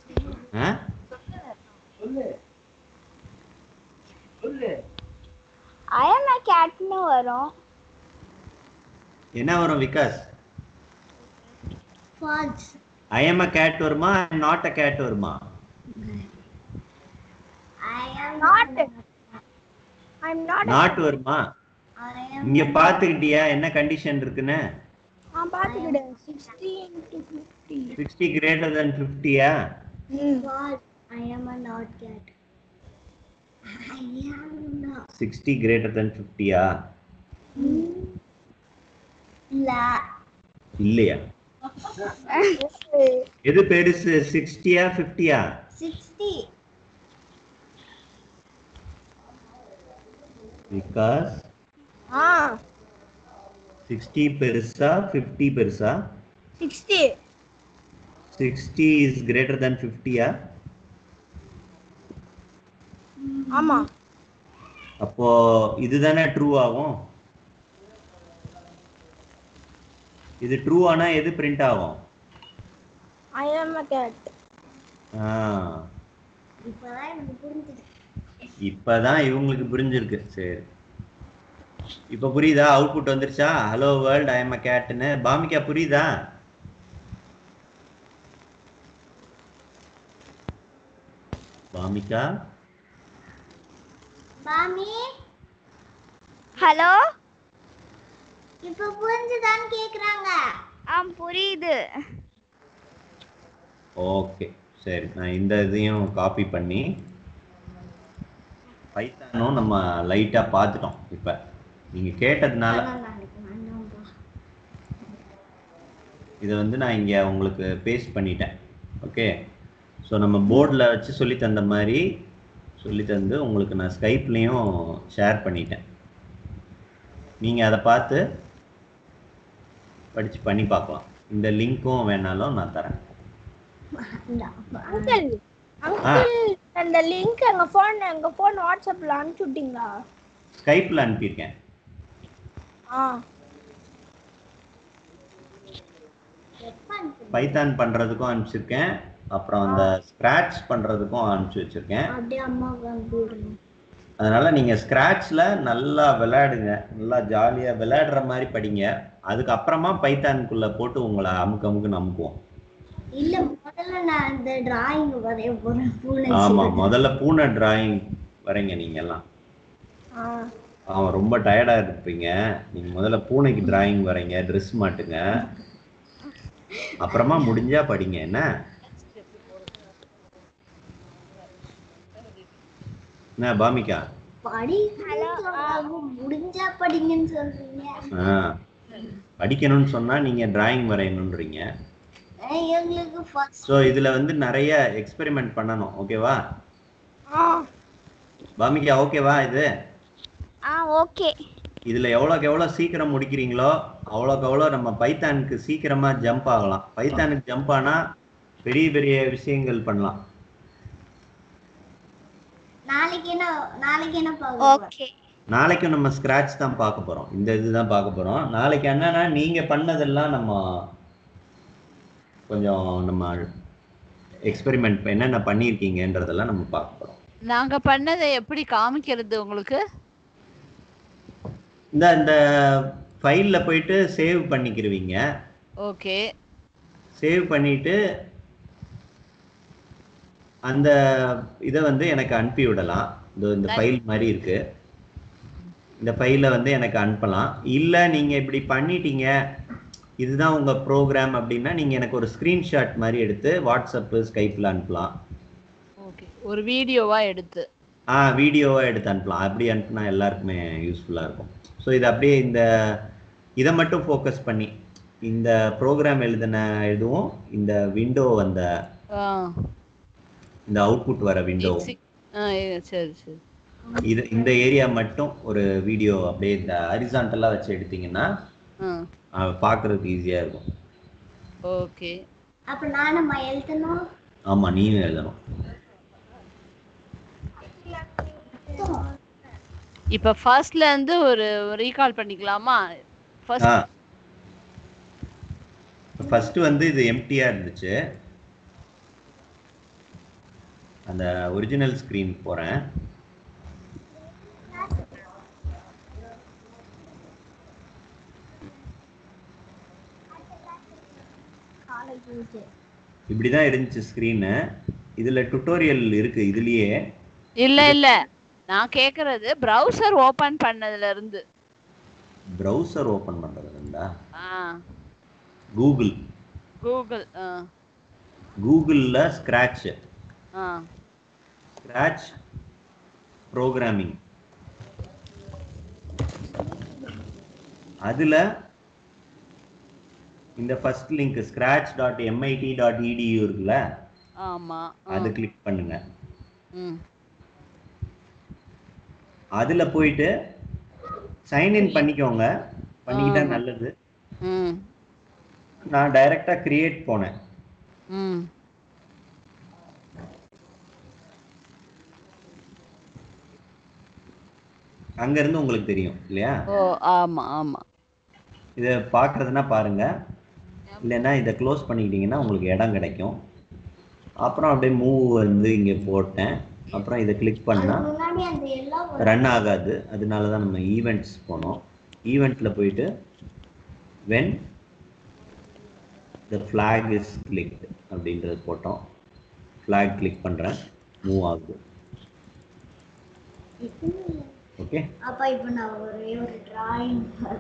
I am a கேட்னு வரும் என்ன வரும் விகாஸ் False. I am a cat வருமா நாட் அ கேட் வருமா I am not I am not not வருமா I am இங்க பாத்துக்கிட்டியா என்ன கண்டிஷன் இருக்குன்னு நான் பார்த்துக்கிட்டேன் sixty into fifty sixty greater than ஃபிஃப்டியா false. I am a not cat. I am not. Sixty greater than ஃபிஃப்டியா La. இல்லையா எது பெருசு சிக்ஸ்டியா ஃபிஃப்டியா 60. பிகாஸ் ஆ சிக்ஸ்டி பெருசா ஃபிஃப்டி பெருசா sixty sixty is greater than ஃபிஃப்டியா ஆமா அப்போ இதுதானே ட்ரூ ஆகும் இது ட்ரூ ஆனா எது பிரிண்ட் ஆகும் ஐ ஆம் அ கேட் ஆ, இப்பதான் எனக்கு புரிஞ்சுது இப்பதான் இவங்களுக்கு புரிஞ்சிருக்கு சரி இப்ப புரியுதா அவுட்புட் வந்துருச்சா hello world I am a கேட்னு பாமிகா புரியுதா பாமிகா மாமி ஹலோ இப்ப புரிஞ்சுதான்னு கேக்குறாங்க ஆ புரியுது ஓகே சரி நான் இந்த இதையும் காப்பி பண்ணி பைத்தானும் நம்ம லைட்டா பார்த்துட்டோம் இப்ப நீங்க கேட்டதுனால ஆனா நாளைக்கு வேண்டாம்பா. இதை வந்து நான் இங்கே உங்களுக்கு பேஸ்ட் பண்ணிட்டேன் ஓகே ஸோ நம்ம போர்டில் வச்சு சொல்லி தந்த மாதிரி சொல்லி தந்து உங்களுக்கு நான் ஸ்கைப்லேயும் ஷேர் பண்ணிட்டேன் நீங்கள் அதை பார்த்து படித்து பண்ணி பார்க்கலாம் இந்த லிங்க்கும் வேணாலும் நான் தரேன் அங்கிள் அங்கிள் அந்த லிங்க் எங்க ஃபோன் எங்க ஃபோன் வாட்ஸ்அப்ல அனுப்பிச்சு விட்டீங்களா ஸ்கைப்பில் அனுப்பியிருக்கேன் ஆ எப்ப அனுப்புனீங்க? பைத்தான் பண்ணுறதுக்கும் அனுப்பிச்சிருக்கேன் அப்புறம் அந்த ஸ்க்ராட்ச் பண்றதுக்கும் அனுப்பிச்சு வச்சிருக்கேன் அப்படியே அம்மாவுக்கு அனுப்பிவிடணும் அதனால நீங்க ஸ்க்ராட்ச்ல நல்லா விளையாடுங்க நல்லா ஜாலியா விளையாடுற மாதிரி படிங்க அதுக்கப்புறமா பைத்தானுக்குள்ள போட்டு உங்களை அமுக்கு அமுக்குன்னு அமுக்குவோம் இல்ல முதல்ல நான் இந்த டிராயிங் வரைய போறேன் பூனை ஆமா சிவன். முதல்ல பூனை டிராயிங் வரைங்க நீங்க எல்லாம் ஆ, அவன் ரொம்ப டயர்டா இருப்பீங்க நீங்க முதல்ல பூனைக்கு டிராயிங் வரைங்க ட்ரெஸ் மாட்டுங்க அப்புறமா முடிஞ்சா படிங்க என்ன என்ன பாமிகா படி சொல்றாங்க, முடிஞ்சா படிங்கன்னு சொல்றீங்க ஆ படிக்கணும்னு சொன்னா நீங்க டிராயிங் வரையணுன்றீங்க ஏய், எங்களுக்கு ஃபர்ஸ்ட் ஸோ இதுல வந்து நிறைய எக்ஸ்பெரிமெண்ட் பண்ணணும் ஓகேவா பாமிகா ஓகேவா இது ஆ ஓகே இதுல எவ்வளோக்கு எவ்வளோ சீக்கிரம் முடிக்கிறீங்களோ அவ்வளோக்கு எவ்வளோ நம்ம பைத்தானுக்கு சீக்கிரமா ஜம்ப் ஆகலாம் பைத்தானுக்கு ஜம்ப் ஆனா பெரிய பெரிய விஷயங்கள் பண்ணலாம் நாளைக்கு என்ன நாளைக்கு என்ன பார்க்க ஓகே நாளைக்கும் நம்ம ஸ்கிராட்ச் தான் பார்க்க போறோம் இந்த இதுதான் பார்க்க போறோம் நாளைக்கு என்னன்னா நீங்க பண்ணதெல்லாம் நம்ம கொஞ்சம் நம்ம எக்ஸ்பெரிமெண்ட் என்னென்ன பண்ணியிருக்கீங்கன்றதெல்லாம் நம்ம பார்க்க போறோம் நாங்க பண்ணதை எப்படி காமிக்கிறது உங்களுக்கு இந்த இந்த ஃபைல்ல போயிட்டு சேவ் பண்ணிக்கிருவீங்க ஓகே சேவ் பண்ணிட்டு அந்த இதை வந்து எனக்கு அனுப்பி விடலாம் இந்த இந்த ஃபைல் மாதிரி இருக்கு இந்த ஃபைலை வந்து எனக்கு அனுப்பலாம் இல்லை நீங்க இப்படி பண்ணிட்டீங்க இதுதான் உங்க ப்ரோக்ராம் அப்படின்னா நீங்க எனக்கு ஒரு ஸ்கிரீன்ஷாட் மாதிரி எடுத்து வாட்ஸ்அப்பு ஸ்கைப்ல அனுப்பலாம் ஓகே ஒரு வீடியோவா எடுத்து ஆ வீடியோவா எடுத்து அனுப்பலாம் அப்படி அனுப்புனா எல்லாருக்குமே யூஸ்ஃபுல்லா இருக்கும் ஸோ இது அப்படியே இந்த இதை மட்டும் ஃபோக்கஸ் பண்ணி இந்த ப்ரோக்ராம் எழுதின இதுவும் இந்த விண்டோ வந்த ஆ இந்த அவுட்புட் வர விண்டோ exec- ஆ ஏ- சரி சரி இது இந்த ஏரியா மட்டும் ஒரு வீடியோ அப்படியே இந்த ஹரிசான்டலா வச்சு எடுத்தீங்கன்னா ஆ அஹ், பார்க்கறதுக்கு ஈஸியா இருக்கும் ஓகே அப்ப நானும் எழுதணும் ஆமா நீயும் எழுதணும் இப்ப ஃபர்ஸ்ட்ல இருந்து ஒரு ரீகால் பண்ணிக்கலாமா ஃபர்ஸ்ட் ஆ ஃபர்ஸ்ட் வந்து இது எம்டியா இருந்துச்சு அந்த ஒரிஜினல் ஸ்கிரீன் போறேன் இப்படிதான் இருந்துச்சு ஸ்கிரீனு இதுல டுட்டோரியல் இருக்கு இதுலயே இல்ல இல்ல நான் கேக்குறது பிரவுசர் ஓபன் பண்ணதுல இருந்து ப்ரௌசர் ஓபன் பண்றது இருந்தா ஆ கூகுள் கூகுள் ஆ கூகுளில் ஸ்க்ராட்ச் ஆ ஸ்க்ராட்ச் ப்ரோக்ராமிங் அதில் இந்த first link Scratch dot MIT dot edu இருக்குல்ல ஆமா ஆ. அது கிளிக் பண்ணுங்க ம் அதில் போயிட்டு சைன்இன் பண்ணிக்கோங்க பண்ணிக்கிட்டா ஆமா. நல்லது ம் நான் டைரெக்டாக கிரியேட் போனேன் ம் அங்கேருந்து உங்களுக்கு தெரியும் இல்லையா ஓ ஆமா ஆமா இதை பார்க்குறதுனா பாருங்க இல்லைன்னா இதை க்ளோஸ் பண்ணிக்கிட்டீங்கன்னா உங்களுக்கு இடம் கிடைக்கும் அப்புறம் அப்படியே மூவ் வந்து இங்கே போட்டேன் அப்புறம் இதை கிளிக் பண்ணால் முன்னாடி அந்த எல்லாம் ரன் ஆகாது அதனால தான் நம்ம ஈவெண்ட்ஸ் போனோம் ஈவெண்ட்டில் போயிட்டு when the flag is click அப்படின்றது போட்டோம் ஃப்ளாக் கிளிக் பண்ணுறேன் மூவ் ஆகுது ஓகே அப்ப இப்ப நான் ஒரே ஒரு டிராயிங்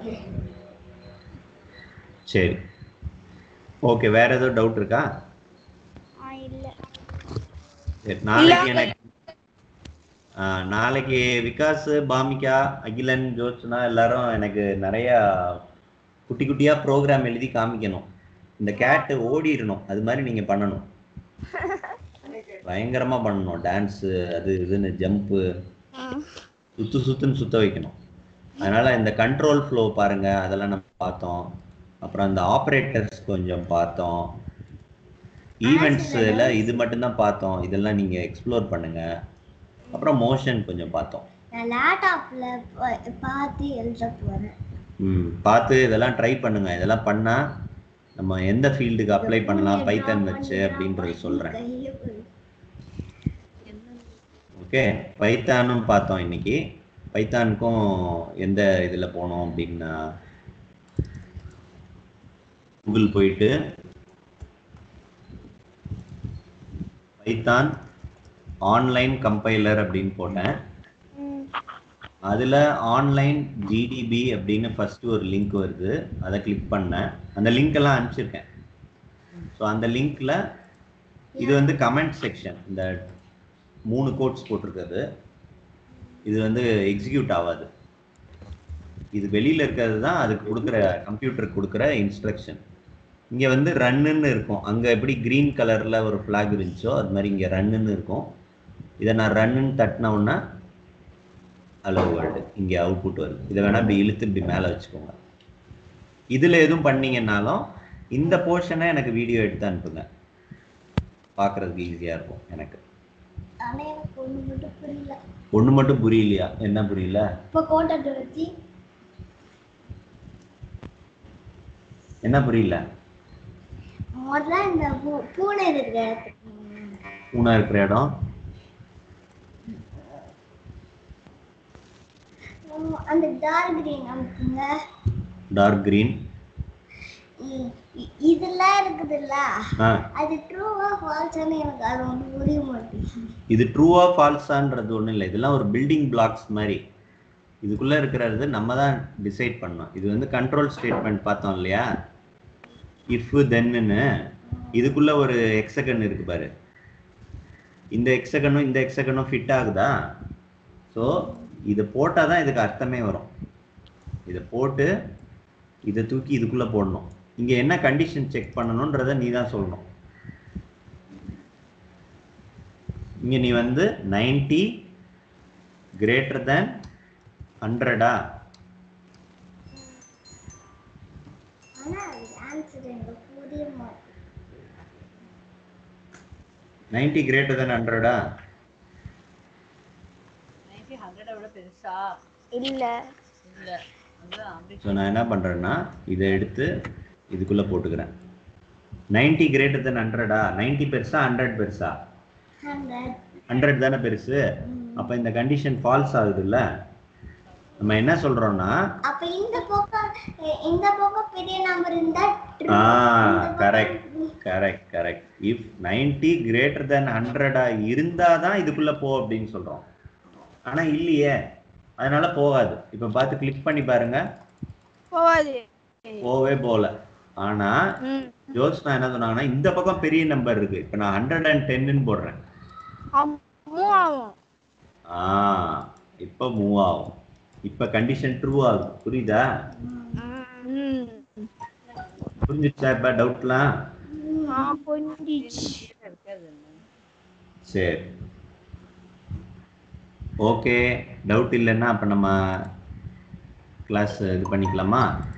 சரி ஓகே வேற ஏதோ டவுட் இருக்கா ஆ இல்ல சரி, நாளைக்கு எனக்கு ஆ, நாளைக்கு விகாஸ் பாமிகா அகிலன் ஜோத்ஸ்னா எல்லாரும் எனக்கு நிறைய குட்டி குட்டியா ப்ரோக்ராம் எழுதி காமிக்கணும் இந்த கேட்டு ஓடிடணும் அது மாதிரி நீங்க பண்ணணும் பயங்கரமா பண்ணணும் டான்ஸ் அது இதுன்னு ஜம்ப்பு சுத்து சுத்துன்னு சுத்த வைக்கணும் அதனால இந்த கண்ட்ரோல் ஃப்ளோ பாருங்க அதெல்லாம் நம்ம பார்த்தோம் அப்புறம் அந்த ஆப்ரேட்டர்ஸ் கொஞ்சம் பார்த்தோம் ஈவெண்ட்ஸ்ல இது மட்டும்தான் பார்த்தோம் இதெல்லாம் நீங்க எக்ஸ்ப்ளோர் பண்ணுங்க அப்புறம் மோஷன் கொஞ்சம் பார்த்தோம் நான் லேப்டாப்ல பார்த்து எழுத போறேன் ம் பார்த்து இதெல்லாம் ட்ரை பண்ணுங்க இதெல்லாம் பண்ணா நம்ம எந்த ஃபீல்டுக்கு அப்ளை பண்ணலாம் பைத்தன் வச்சு அப்படின்றது சொல்றேன் கையில போடு. ஓகே பைத்தானும் பார்த்தோம் இன்னைக்கு பைத்தானுக்கும் எந்த இதில் போனோம் அப்படின்னா கூகுள் போயிட்டு பைத்தான் ஆன்லைன் கம்பைலர் அப்படின்னு போட்டேன் ம் அதில் ஆன்லைன் ஜிடிபி அப்படின்னு ஃபர்ஸ்ட் ஒரு லிங்க் வருது அதை கிளிக் பண்ணேன் அந்த லிங்க் எல்லாம் அனுப்பிச்சிருக்கேன் ஸோ அந்த லிங்க்ல இது வந்து கமெண்ட் செக்ஷன் இந்த மூணு கோட்ஸ் போட்டிருக்கிறது இது வந்து எக்ஸிக்யூட் ஆகாது இது வெளியில இருக்கிறது தான் அதுக்கு கொடுக்குற கம்ப்யூட்டருக்கு கொடுக்குற இன்ஸ்ட்ரக்ஷன் இங்க வந்து ரன்னுன்னு இருக்கும் அங்க எப்படி கிரீன் கலர்ல ஒரு ஃபிளாக் இருந்துச்சோ அது மாதிரி இங்க ரன்னுன்னு இருக்கும் இதை நான் ரன்னுன்னு தட்டின உடனே ஹலோ வேர்ல்டு இங்கே அவுட்புட் வருது இதை வேணா இப்படி இழுத்து இப்படி மேலே வச்சுக்கோங்க இதில் எதுவும் பண்ணீங்கன்னாலும் இந்த போர்ஷனை எனக்கு வீடியோ எடுத்து அனுப்புங்க பார்க்குறதுக்கு ஈஸியாக இருக்கும் எனக்கு ஆனா எனக்கு ஒண்ணு மட்டும் புரியல ஒன்று மட்டும் புரியலையா என்ன புரியல இப்ப கோட்டை வச்சு என்ன புரியல முதல்ல இந்த பூ- பூனை இருக்கிற இடத்துக்கு பூனா இருக்கிற இடம் உம், அந்த டார்க் கிரீன் அமுக்குங்க டார்க் கிரீன் இ- இ- இதெல்லாம் இருக்குதுல்ல ஆ அது ட்ரூவா ஃபால்ஸ்னு எனக்கு அது ஒன்றும் புரிய மாட்டேங்குது இது ட்ரூவா ஃபால்ஸான்றது ஒன்றும் இல்லை இதெல்லாம் ஒரு பில்டிங் பிளாக்ஸ் மாதிரி இதுக்குள்ளே இருக்கிறது நம்ம தான் டிசைட் பண்ணோம் இது வந்து கண்ட்ரோல் ஸ்டேட்மெண்ட் பார்த்தோம் இல்லையா இஃப் தென்னு இதுக்குள்ள ஒரு எக்ஸகன் இருக்கு பாரு இந்த எக்ஸகனும் இந்த எக்ஸகனும் ஃபிட் ஆகுதா ஸோ இதை போட்டால் தான் இதுக்கு அர்த்தமே வரும் இதை போட்டு இதை தூக்கி இதுக்குள்ளே போடணும் இங்கே என்ன கண்டிஷன் செக் பண்ணணுன்றதை நீ தான் சொல்லணும் இங்கே நீ வந்து நைன்டி கிரேட்டர் தேன் ஹண்ட்ரடா ஆனா அது ஆன்சர் எனக்கு புரிய மாட்டேங்குது நைன்டி கிரேட்டர் தேன் ஹண்ட்ரடா நைன்டி ஹண்ட்ரடை விட பெருசா இல்ல இல்ல அதுதான் அப்படி ஸோ நான் என்ன பண்ணுறேன்னா இதை எடுத்து இதுக்குள்ளே போட்டுக்கிறேன் நைன்டி கிரேட்டர் தென் ஹண்ட்ரடா நைன்டி பெருசா ஹண்ட்ரட் பெருசா ஹண்ட்ரட் ஹண்ட்ரட் தானே பெருசு அப்போ இந்த கண்டிஷன் ஃபால்ஸ் ஆகுதுல்ல நம்ம என்ன சொல்கிறோம்னா அப்ப இந்த பக்கம் எ- இந்த பக்கம் பெரிய நம்பர் இருந்தா true. ஆ இந்த பக்கம் correct correct correct if ninety greater than ஹண்ட்ரடா இருந்தால் தான் இதுக்குள்ளே போ அப்படின்னு சொல்கிறோம் ஆனால் இல்லையே அதனால போகாது இப்போ பார்த்து கிளிக் பண்ணி பாருங்க போவாது போவே போகல ஆனால் ம் ஜோத்ஸ்னா என்ன சொன்னாங்கன்னா இந்த பக்கம் பெரிய நம்பர் இருக்கு இப்போ நான் ஹண்ட்ரட் அண்ட் டென்னு போடுறேன் மூவ் ஆகும் ஆ இப்போ மூவ் ஆகும் இப்போ கண்டிஷன் ட்ரூ ஆகும் புரியுதா ம் புரிஞ்சிச்சா இப்போ டவுட்லாம் ஆ புரிஞ்சிச்சு இருக்காது சரி ஓகே டவுட் இல்லைன்னா அப்போ நம்ம கிளாஸ் இது பண்ணிக்கலாமா